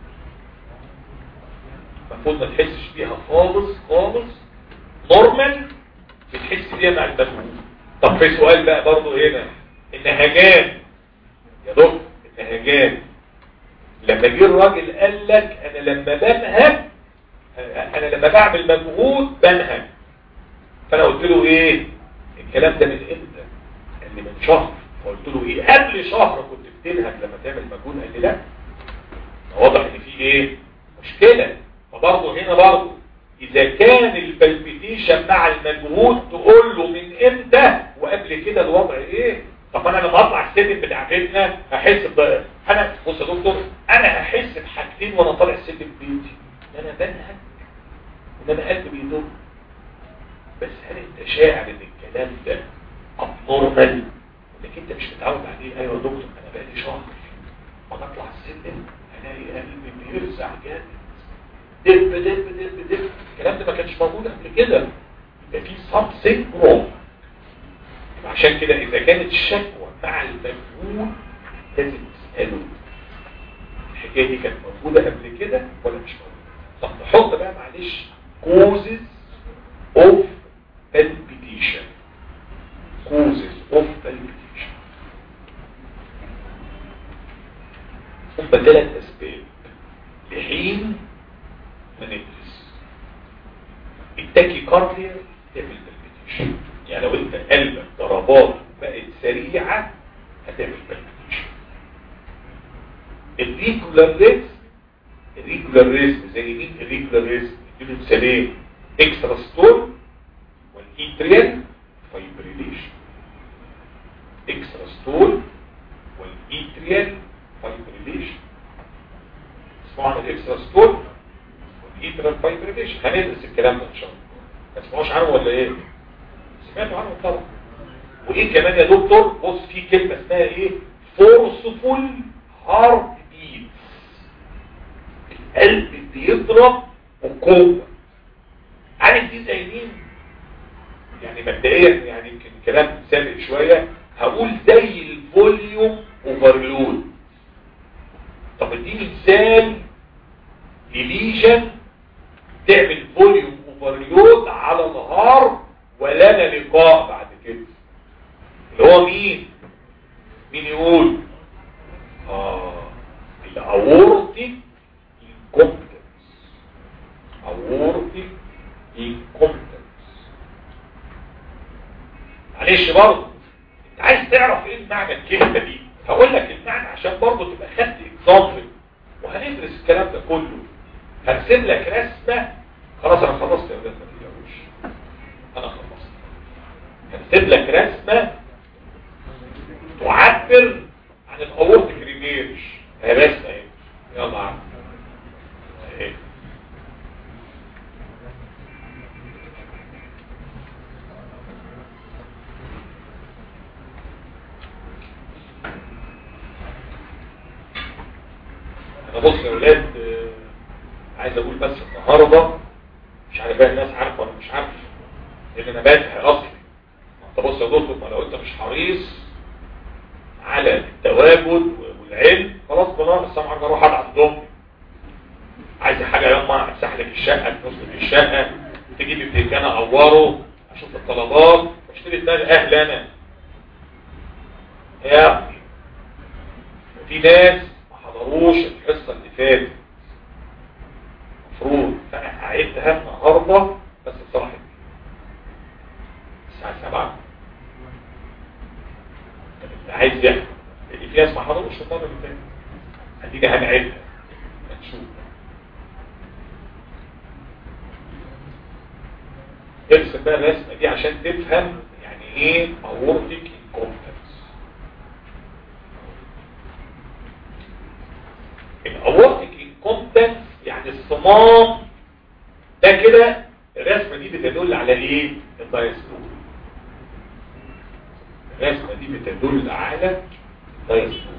المفروض ما تحسش بيها خالص خالص نورمال بتحس بيها مع المجهول طب في سؤال بقى برضه هنا النهجان يا دكتور النهجان لما جه الراجل قال لك انا لما بنهج انا لما بعمل مجهود بنهج فانا قلت له ايه الكلام ده من امتى قال لي من شهر فقلت له ايه قبل شهر كنت بتنهج لما تعمل مجهود قال لي لا واضح ان في ايه مشكله فبرضه هنا برضه اذا كان البلبيتيشن مع المجهود تقول له من امتى وقبل كده الوضع ايه طب انا لما اطلع السلم بتاع بيتنا هحس ب انا بص يا دكتور انا هحس بحاجتين وانا طالع سلم بيتي ان انا بنهج ان انا قلبي بيدق بس هل انت شاعر ان الكلام ده ابنورمال انك انت مش متعود عليه ايوه يا دكتور انا بقالي شهر وانا اطلع السلم الاقي قلبي بيرزع جامد دب دب دب دب الكلام ده ما كانش موجود قبل كده يبقى في something wrong عشان كده اذا كانت الشكوى مع المجهول لازم تساله الحكايه دي كانت موجوده قبل كده ولا مش موجوده طب نحط بقى معلش causes of palpitation causes of palpitation هم ثلاث اسباب لحين ما ندرس التاكي كارديا تعمل بالبيتيشن يعني لو انت قلبك ضربات بقت سريعة هتعمل بالبيتيشن الريجولار ريسك الريجولار ريسك زي مين الريجولار ريسك اديله مثالين اكسترا ستور والايتريال فايبريليشن اكسترا ستور والايتريال فايبريليشن اسمعوا عن الاكسترا ستور والايتريال فايبريليشن هندرس الكلام ده ان شاء الله ما تسمعوش عنه ولا ايه سمعتوا عنه طبعا وايه كمان يا دكتور بص في كلمه اسمها ايه فورسفول هارت بيت القلب بيضرب بقوه عارف دي زي مين يعني مبدئيا يعني يمكن كلام سابق شويه هقول زي الفوليوم اوفرلود طب اديني مثال لليجن تعمل فوليوم اوفرلود على الهارت ولنا لقاء بعد كده اللي هو مين مين يقول اه الاورتيك انكومبتنس اورتيك انكومبتنس معلش برضه انت عايز تعرف ايه معنى الكلمه دي هقول لك المعنى عشان برضه تبقى خدت اكزامبل وهندرس الكلام ده كله هرسم لك رسمه خلاص انا خلصت يا ولاد ما تقلقوش انا خلصت هرسم لك رسمه تعبر عن الاورتيك رينيرج هي رسمه اهي يلا عم اهي انا بص يا ولاد آه، عايز اقول بس النهارده مش عارف بقى الناس عارفه ولا مش عارفه لان انا باتح اصلي انت بص يا دكتور ما لو انت مش حريص على التواجد والعلم خلاص بناقص سامع انا اروح اقعد عند امي عايز حاجه يوم امسح لك الشقه تنظف الشقه تجيب ابتكان اعوره اشوف الطلبات واشتري الثاني اهل انا يا ابني في ناس ما حضروش الحصه اللي فاتت المفروض فانا هعيدها النهارده بس بصراحه الساعه 7 اللي عايز يحضر اللي في ناس ما حضروش المره اللي فاتت هتيجي هنعيدها هنشوف ارسم بقى الرسمه دي عشان تفهم يعني ايه اورتيك انكومبتنس الاورتيك انكومبتنس يعني الصمام ده كده الرسمه دي بتدل على ايه الدايستول الرسمه دي بتدل على الدايستول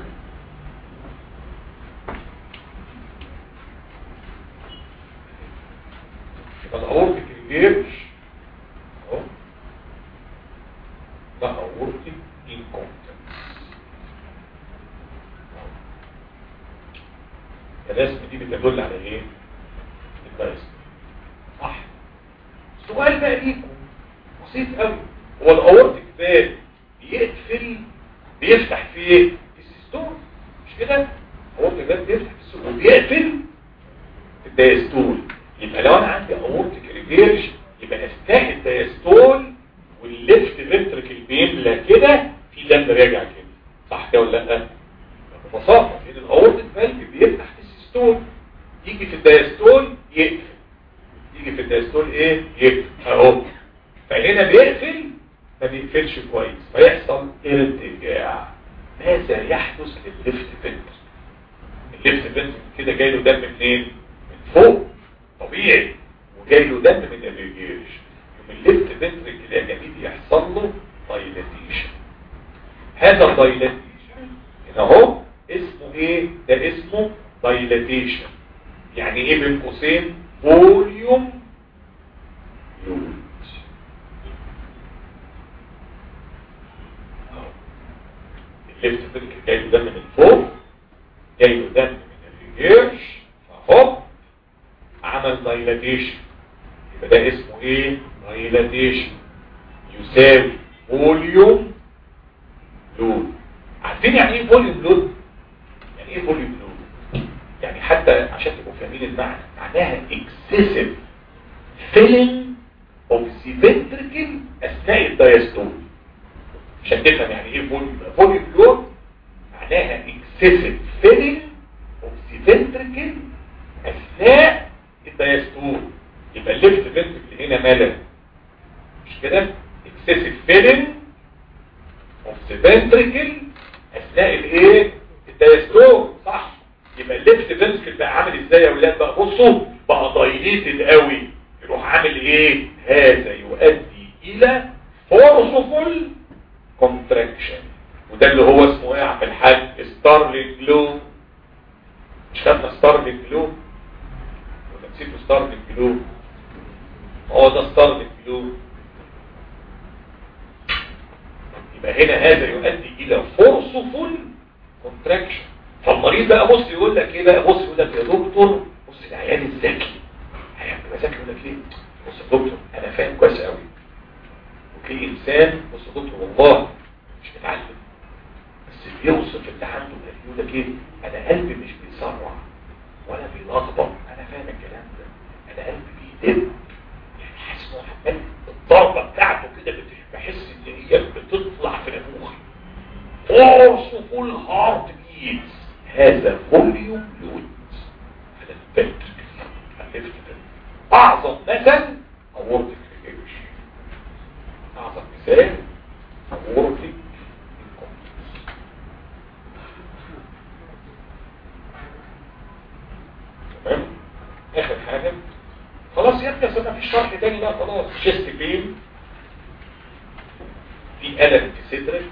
يبقى الاورتيك ريجيرش اهو ده اورتيك انكومبتنس الرسمه دي بتدل على ايه الدايستول صح السؤال بقى ليكم بسيط قوي هو الاورتيك فالف بيقفل بيفتح في ايه في السيستول مش كده الاورتيك فالف بيفتح في السيستول وبيقفل في الدايستول يبقى لو انا عندي اورتيك ريفيرج يبقى افتح الدايستول والليفت فنتركل بيملى كده في دم راجع كده صح كده ولا لا ببساطه لان الاورتيك فالف بيفتح في السيستول يجي في الدايستول يقفل يجي في الدايستول ايه يقفل اهو فهنا بيقفل ما بيقفلش كويس فيحصل ارتجاع ماذا يحدث للليفت فنتر الليفت فنتر كده جاي له دم منين من فوق طبيعي وجاي له دم من الريجيرش يوم الليفت فنتر كده يا جميل يحصل له دايلاتيشن هذا الدايلاتيشن هنا اهو اسمه ايه ده اسمه دايلاتيشن يعني ايه بين قوسين فوليوم لود الليفت فنتر جاي له دم من فوق جاي له دم من الريجيرش فهوب عمل دايلاتيشن يبقى ده اسمه ايه دايلاتيشن يساوي فوليوم لود عارفين يعني ايه فوليوم لود يعني ايه فوليوم لود يعني حتى عشان تبقوا فاهمين المعنى معناها excessive filling of the ventricle اثناء الدايستول عشان تفهم يعني ايه فوليوم فوليوم لود معناها excessive filling of the ventricle اثناء الدايستول يبقى الليفت فنتركل هنا ملل مش كده excessive filling of the ventricle اثناء الايه الدايستول صح يبقى الليفت فنتركل بقى عامل ازاي يا ولاد بقى بصوا بقى دايليتد قوي يروح عامل ايه هذا يؤدي الى فورسفول كونتراكشن وده اللي هو اسمه ايه يا عم الحاج ستارلينج جلو مش خدنا ستارلينج جلو ولا نسيتوا ستارلينج جلو هو ده ستارلينج جلو يبقى هنا هذا يؤدي الى فورسفول كونتراكشن فالمريض بقى بص يقول لك ايه بقى بص يقول لك يا دكتور بص العيان الذكي هيعمل ذكي يقول لك ليه بص يا دكتور انا فاهم كويس قوي وفي انسان بص يا دكتور والله مش متعلم بس بيوصف اللي عنده ده يقول لك ايه انا قلبي مش بيسرع ولا بيلخبط انا فاهم الكلام ده انا قلبي بيدب يعني حاسس انه عمال الضربه بتاعته كده بت- بحس ان هي بتطلع في نافوخي فورسفول هارت بيت هذا فوليوم لود على الفلتر الليفت اعظم مثل اورتك ريجيش اعظم مثال اورتك تمام اخر حاجه خلاص يا ابني اصل مفيش شرح تاني بقى خلاص شيست بين في الم في صدرك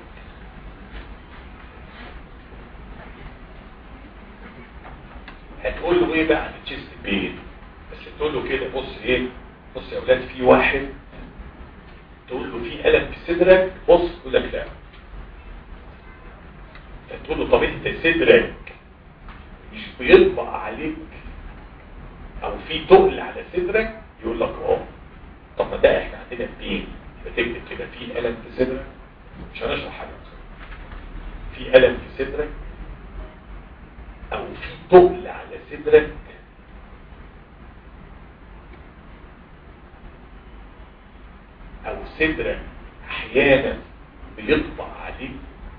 هتقول له ايه بقى عن الشيست بين بس تقول له كده بص ايه بص يا اولاد في واحد تقول له في الم في صدرك بص يقول لك لا فتقول له طب انت صدرك مش بيطبع عليك او في تقل على صدرك يقول لك اه الم في صدرك مش هنشرح حاجه في الم في صدرك او في تقل على صدرك او صدرك احيانا بيطبع عليك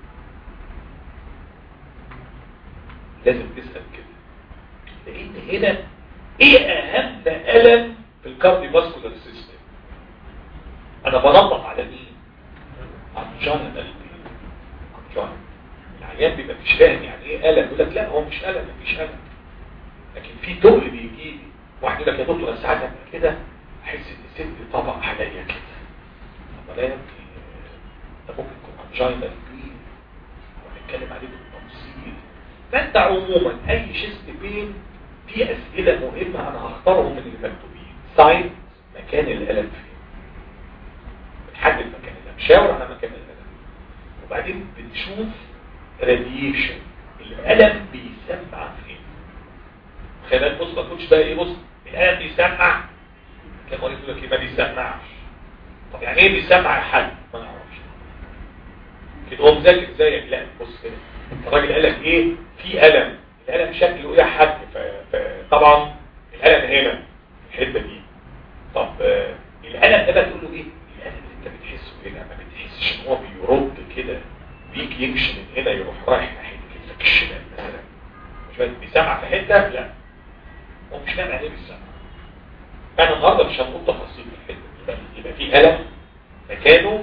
لازم تسأل كده لان هنا ايه اهم الم في الكاردي فاسكولار سيستم انا بربط على مين عطشان القلب عطشان العيان بيبقى مش فاهم يعني ايه الم يقول لك لا هو مش الم مفيش الم لكن في تقل بيجي لي واحد يقول لك يا دكتور انا ساعات أبقى كده احس ان صدري طبق عليا كده طب لا يمكن ده ممكن يكون انجينا كبير وهنتكلم عليه بالتفصيل فانت عموما اي شيست بين في اسئله مهمه انا هختارهم من المكتوبين سايت مكان الالم فين بتحدد مكان الالم شاور على مكان الالم وبعدين بتشوف راديشن الالم بيسمع فين خلي بالك بص ما تقولش بقى ايه بص الالم بيسمع كان مريض يقول لك ايه ما بيسمعش طب يعني ايه بيسمع يا حاج ما نعرفش كده هو مذاكر زيك لا بص كده الراجل قال لك ايه في الم الالم شكله ايه يا حاج فطبعا الالم هنا الحته دي طب آه الالم ده بقى تقول له ايه الالم اللي انت بتحسه هنا ما بتحسش ان هو بيرد كده بيك يمشي من هنا يروح رايح ناحيه كتفك الشمال مثلا مش فاهم بيسمع في حته لا هو مش فاهم يعني ايه بيسمع انا النهارده مش هنقول تفاصيل في الحته دي يبقى في الم مكانه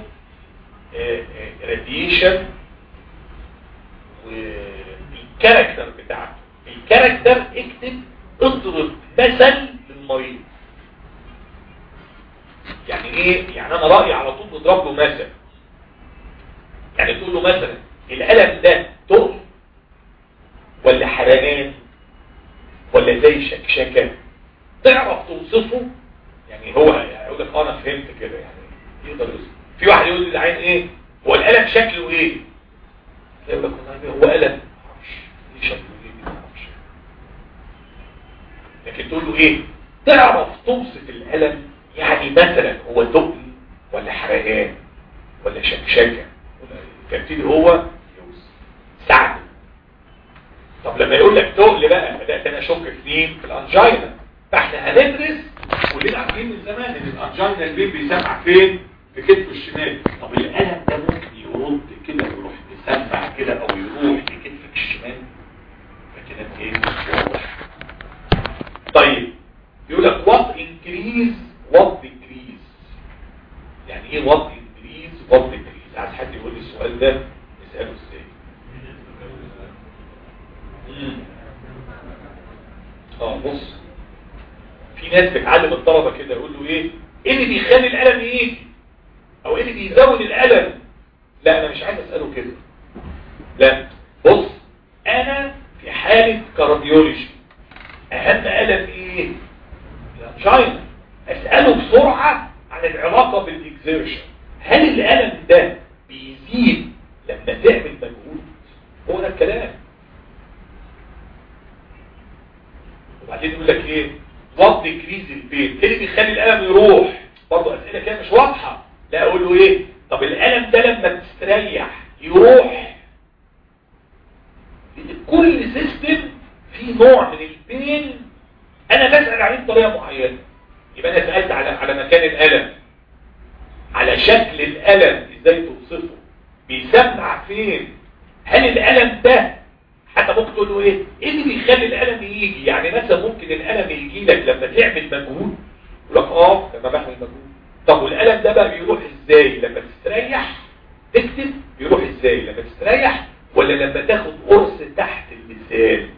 راديشن والكاركتر بتاعته الكاركتر اكتب اضرب مثل للمريض يعني ايه يعني انا رأيي على طول نضرب له مثل يعني تقول له مثلا الالم ده تقل ولا حرقان ولا زي شكشكه تعرف توصفه يعني هو يقول لك انا فهمت كده يعني يقدر يوصف في واحد يقول لي العين ايه هو الالم شكله ايه يقول لك هو الم معرفش ايه شكله ايه معرفش لكن تقول له ايه تعرف توصف الالم يعني مثلا هو تقل ولا حرقان ولا شكشكه فابتدي هو يوصف ساعده طب لما يقول لك تقل بقى بدات انا اشك في مين في الانجينا فاحنا هندرس كلنا عارفين من زمان ان الانجينا البيب بيسمع فين في كتفه الشمال طب الالم ده ممكن يرد كده ويروح يسمع كده او يروح لكتفك الشمال فكده ايه واضح طيب يقول لك وات انكريز وات ديكريز يعني ايه وات انكريز وات ديكريز عايز حد يقول لي السؤال ده نساله ازاي اه بص في ناس بتعلم الطلبة كده يقول له ايه ايه اللي بيخلي الالم يجي او ايه اللي بيزود الالم لا انا مش عايز اساله كده لا بص انا في حالة كارديولوجي اهم الم ايه الانجينا اساله بسرعة عن العلاقة بالاكزيرشن هل الالم ده بيزيد لما تعمل مجهود هو ده الكلام وبعدين يقول لك ايه وات ديكريز البين ايه اللي بيخلي الالم يروح برضه اسئله كده مش واضحه لا اقول له ايه طب الالم ده لما تستريح يروح كل سيستم فيه نوع من البين انا بسال عليه بطريقه معينه يبقى انا سالت على على مكان الالم على شكل الالم ازاي توصفه بيسمع فين هل الالم ده حتى ممكن تقول له ايه ايه اللي بيخلي الالم يجي يعني مثلا ممكن الالم يجي لك لما تعمل مجهود يقول لك اه لما بعمل مجهود طب والالم ده بقى بيروح ازاي لما تستريح تكتب بيروح ازاي لما تستريح ولا لما تاخد قرص تحت اللسان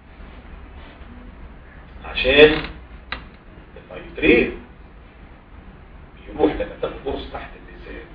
عشان النيترين بيروح لما تاخد قرص تحت اللسان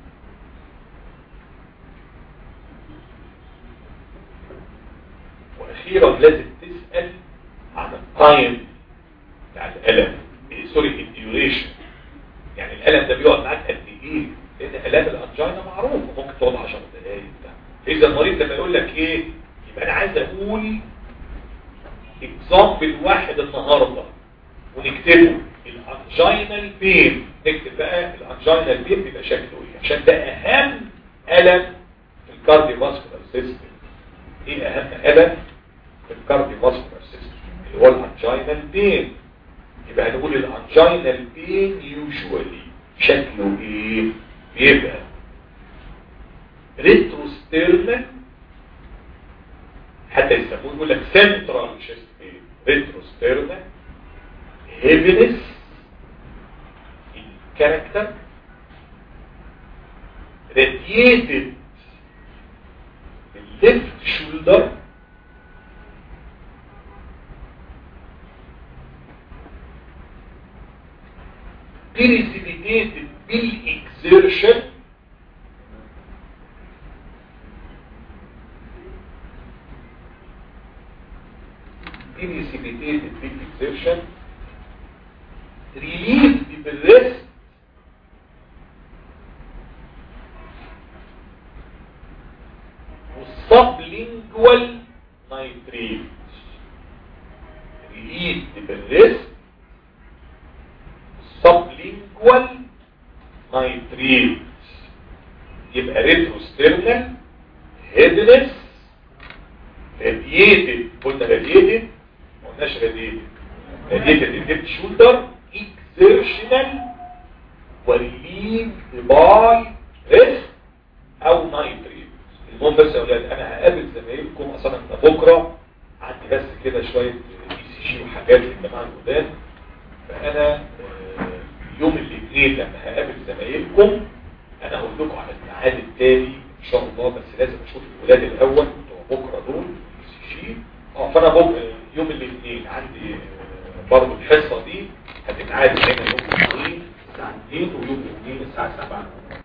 واخيرا لازم تسأل عن التايم بتاع الالم إيه سوري الديوريشن يعني الالم ده بيقعد معاك قد ايه لان الام الانجينا معروفه ممكن تقعد 10 دقائق اذا المريض لما يقول لك ايه يبقى انا عايز اقول اكزامبل واحد النهارده ونكتبه الانجينال بين نكتب بقى الانجينال بين بيبقى شكله ايه عشان ده اهم الم في الكارديو فاسكولار سيستم ايه اهم الم في الكارديو فاسكولار سيستم اللي هو الانجينال بين يبقى هنقول الانجينال بين يوجوالي شكله ايه بيبقى ريتروستيرنال حتى يسموه يقول لك سنترال شيست بين ريتروستيرنال heaviness in character radiated the left shoulder precipitated بالexertion precipitated بالexertion relieved بالريست والسبلينجوال نايتريت relieved بالريست sublingual nitrate يبقى ريتروستيرنال هيدنس رادييتد قلنا رادييتد ما قلناش رادييتد رادييتد الهيد شولدر اكسيرشنال وريليف باي ريست او نايتريت المهم بس يا اولاد انا هقابل زمايلكم اصلا انا بكره عندي بس كده شويه اي سي جي وحاجات للجماعه الجداد فانا يوم الاثنين لما هقابل زمايلكم انا هقول لكم على الميعاد التالي ان شاء الله بس لازم اشوف الولاد الاول بتوع بكره دول سي جي اه فانا بكره يوم الاثنين عندي برضه الحصه دي هتتعاد هنا يوم الاثنين الساعه 2 ويوم الاثنين الساعه 7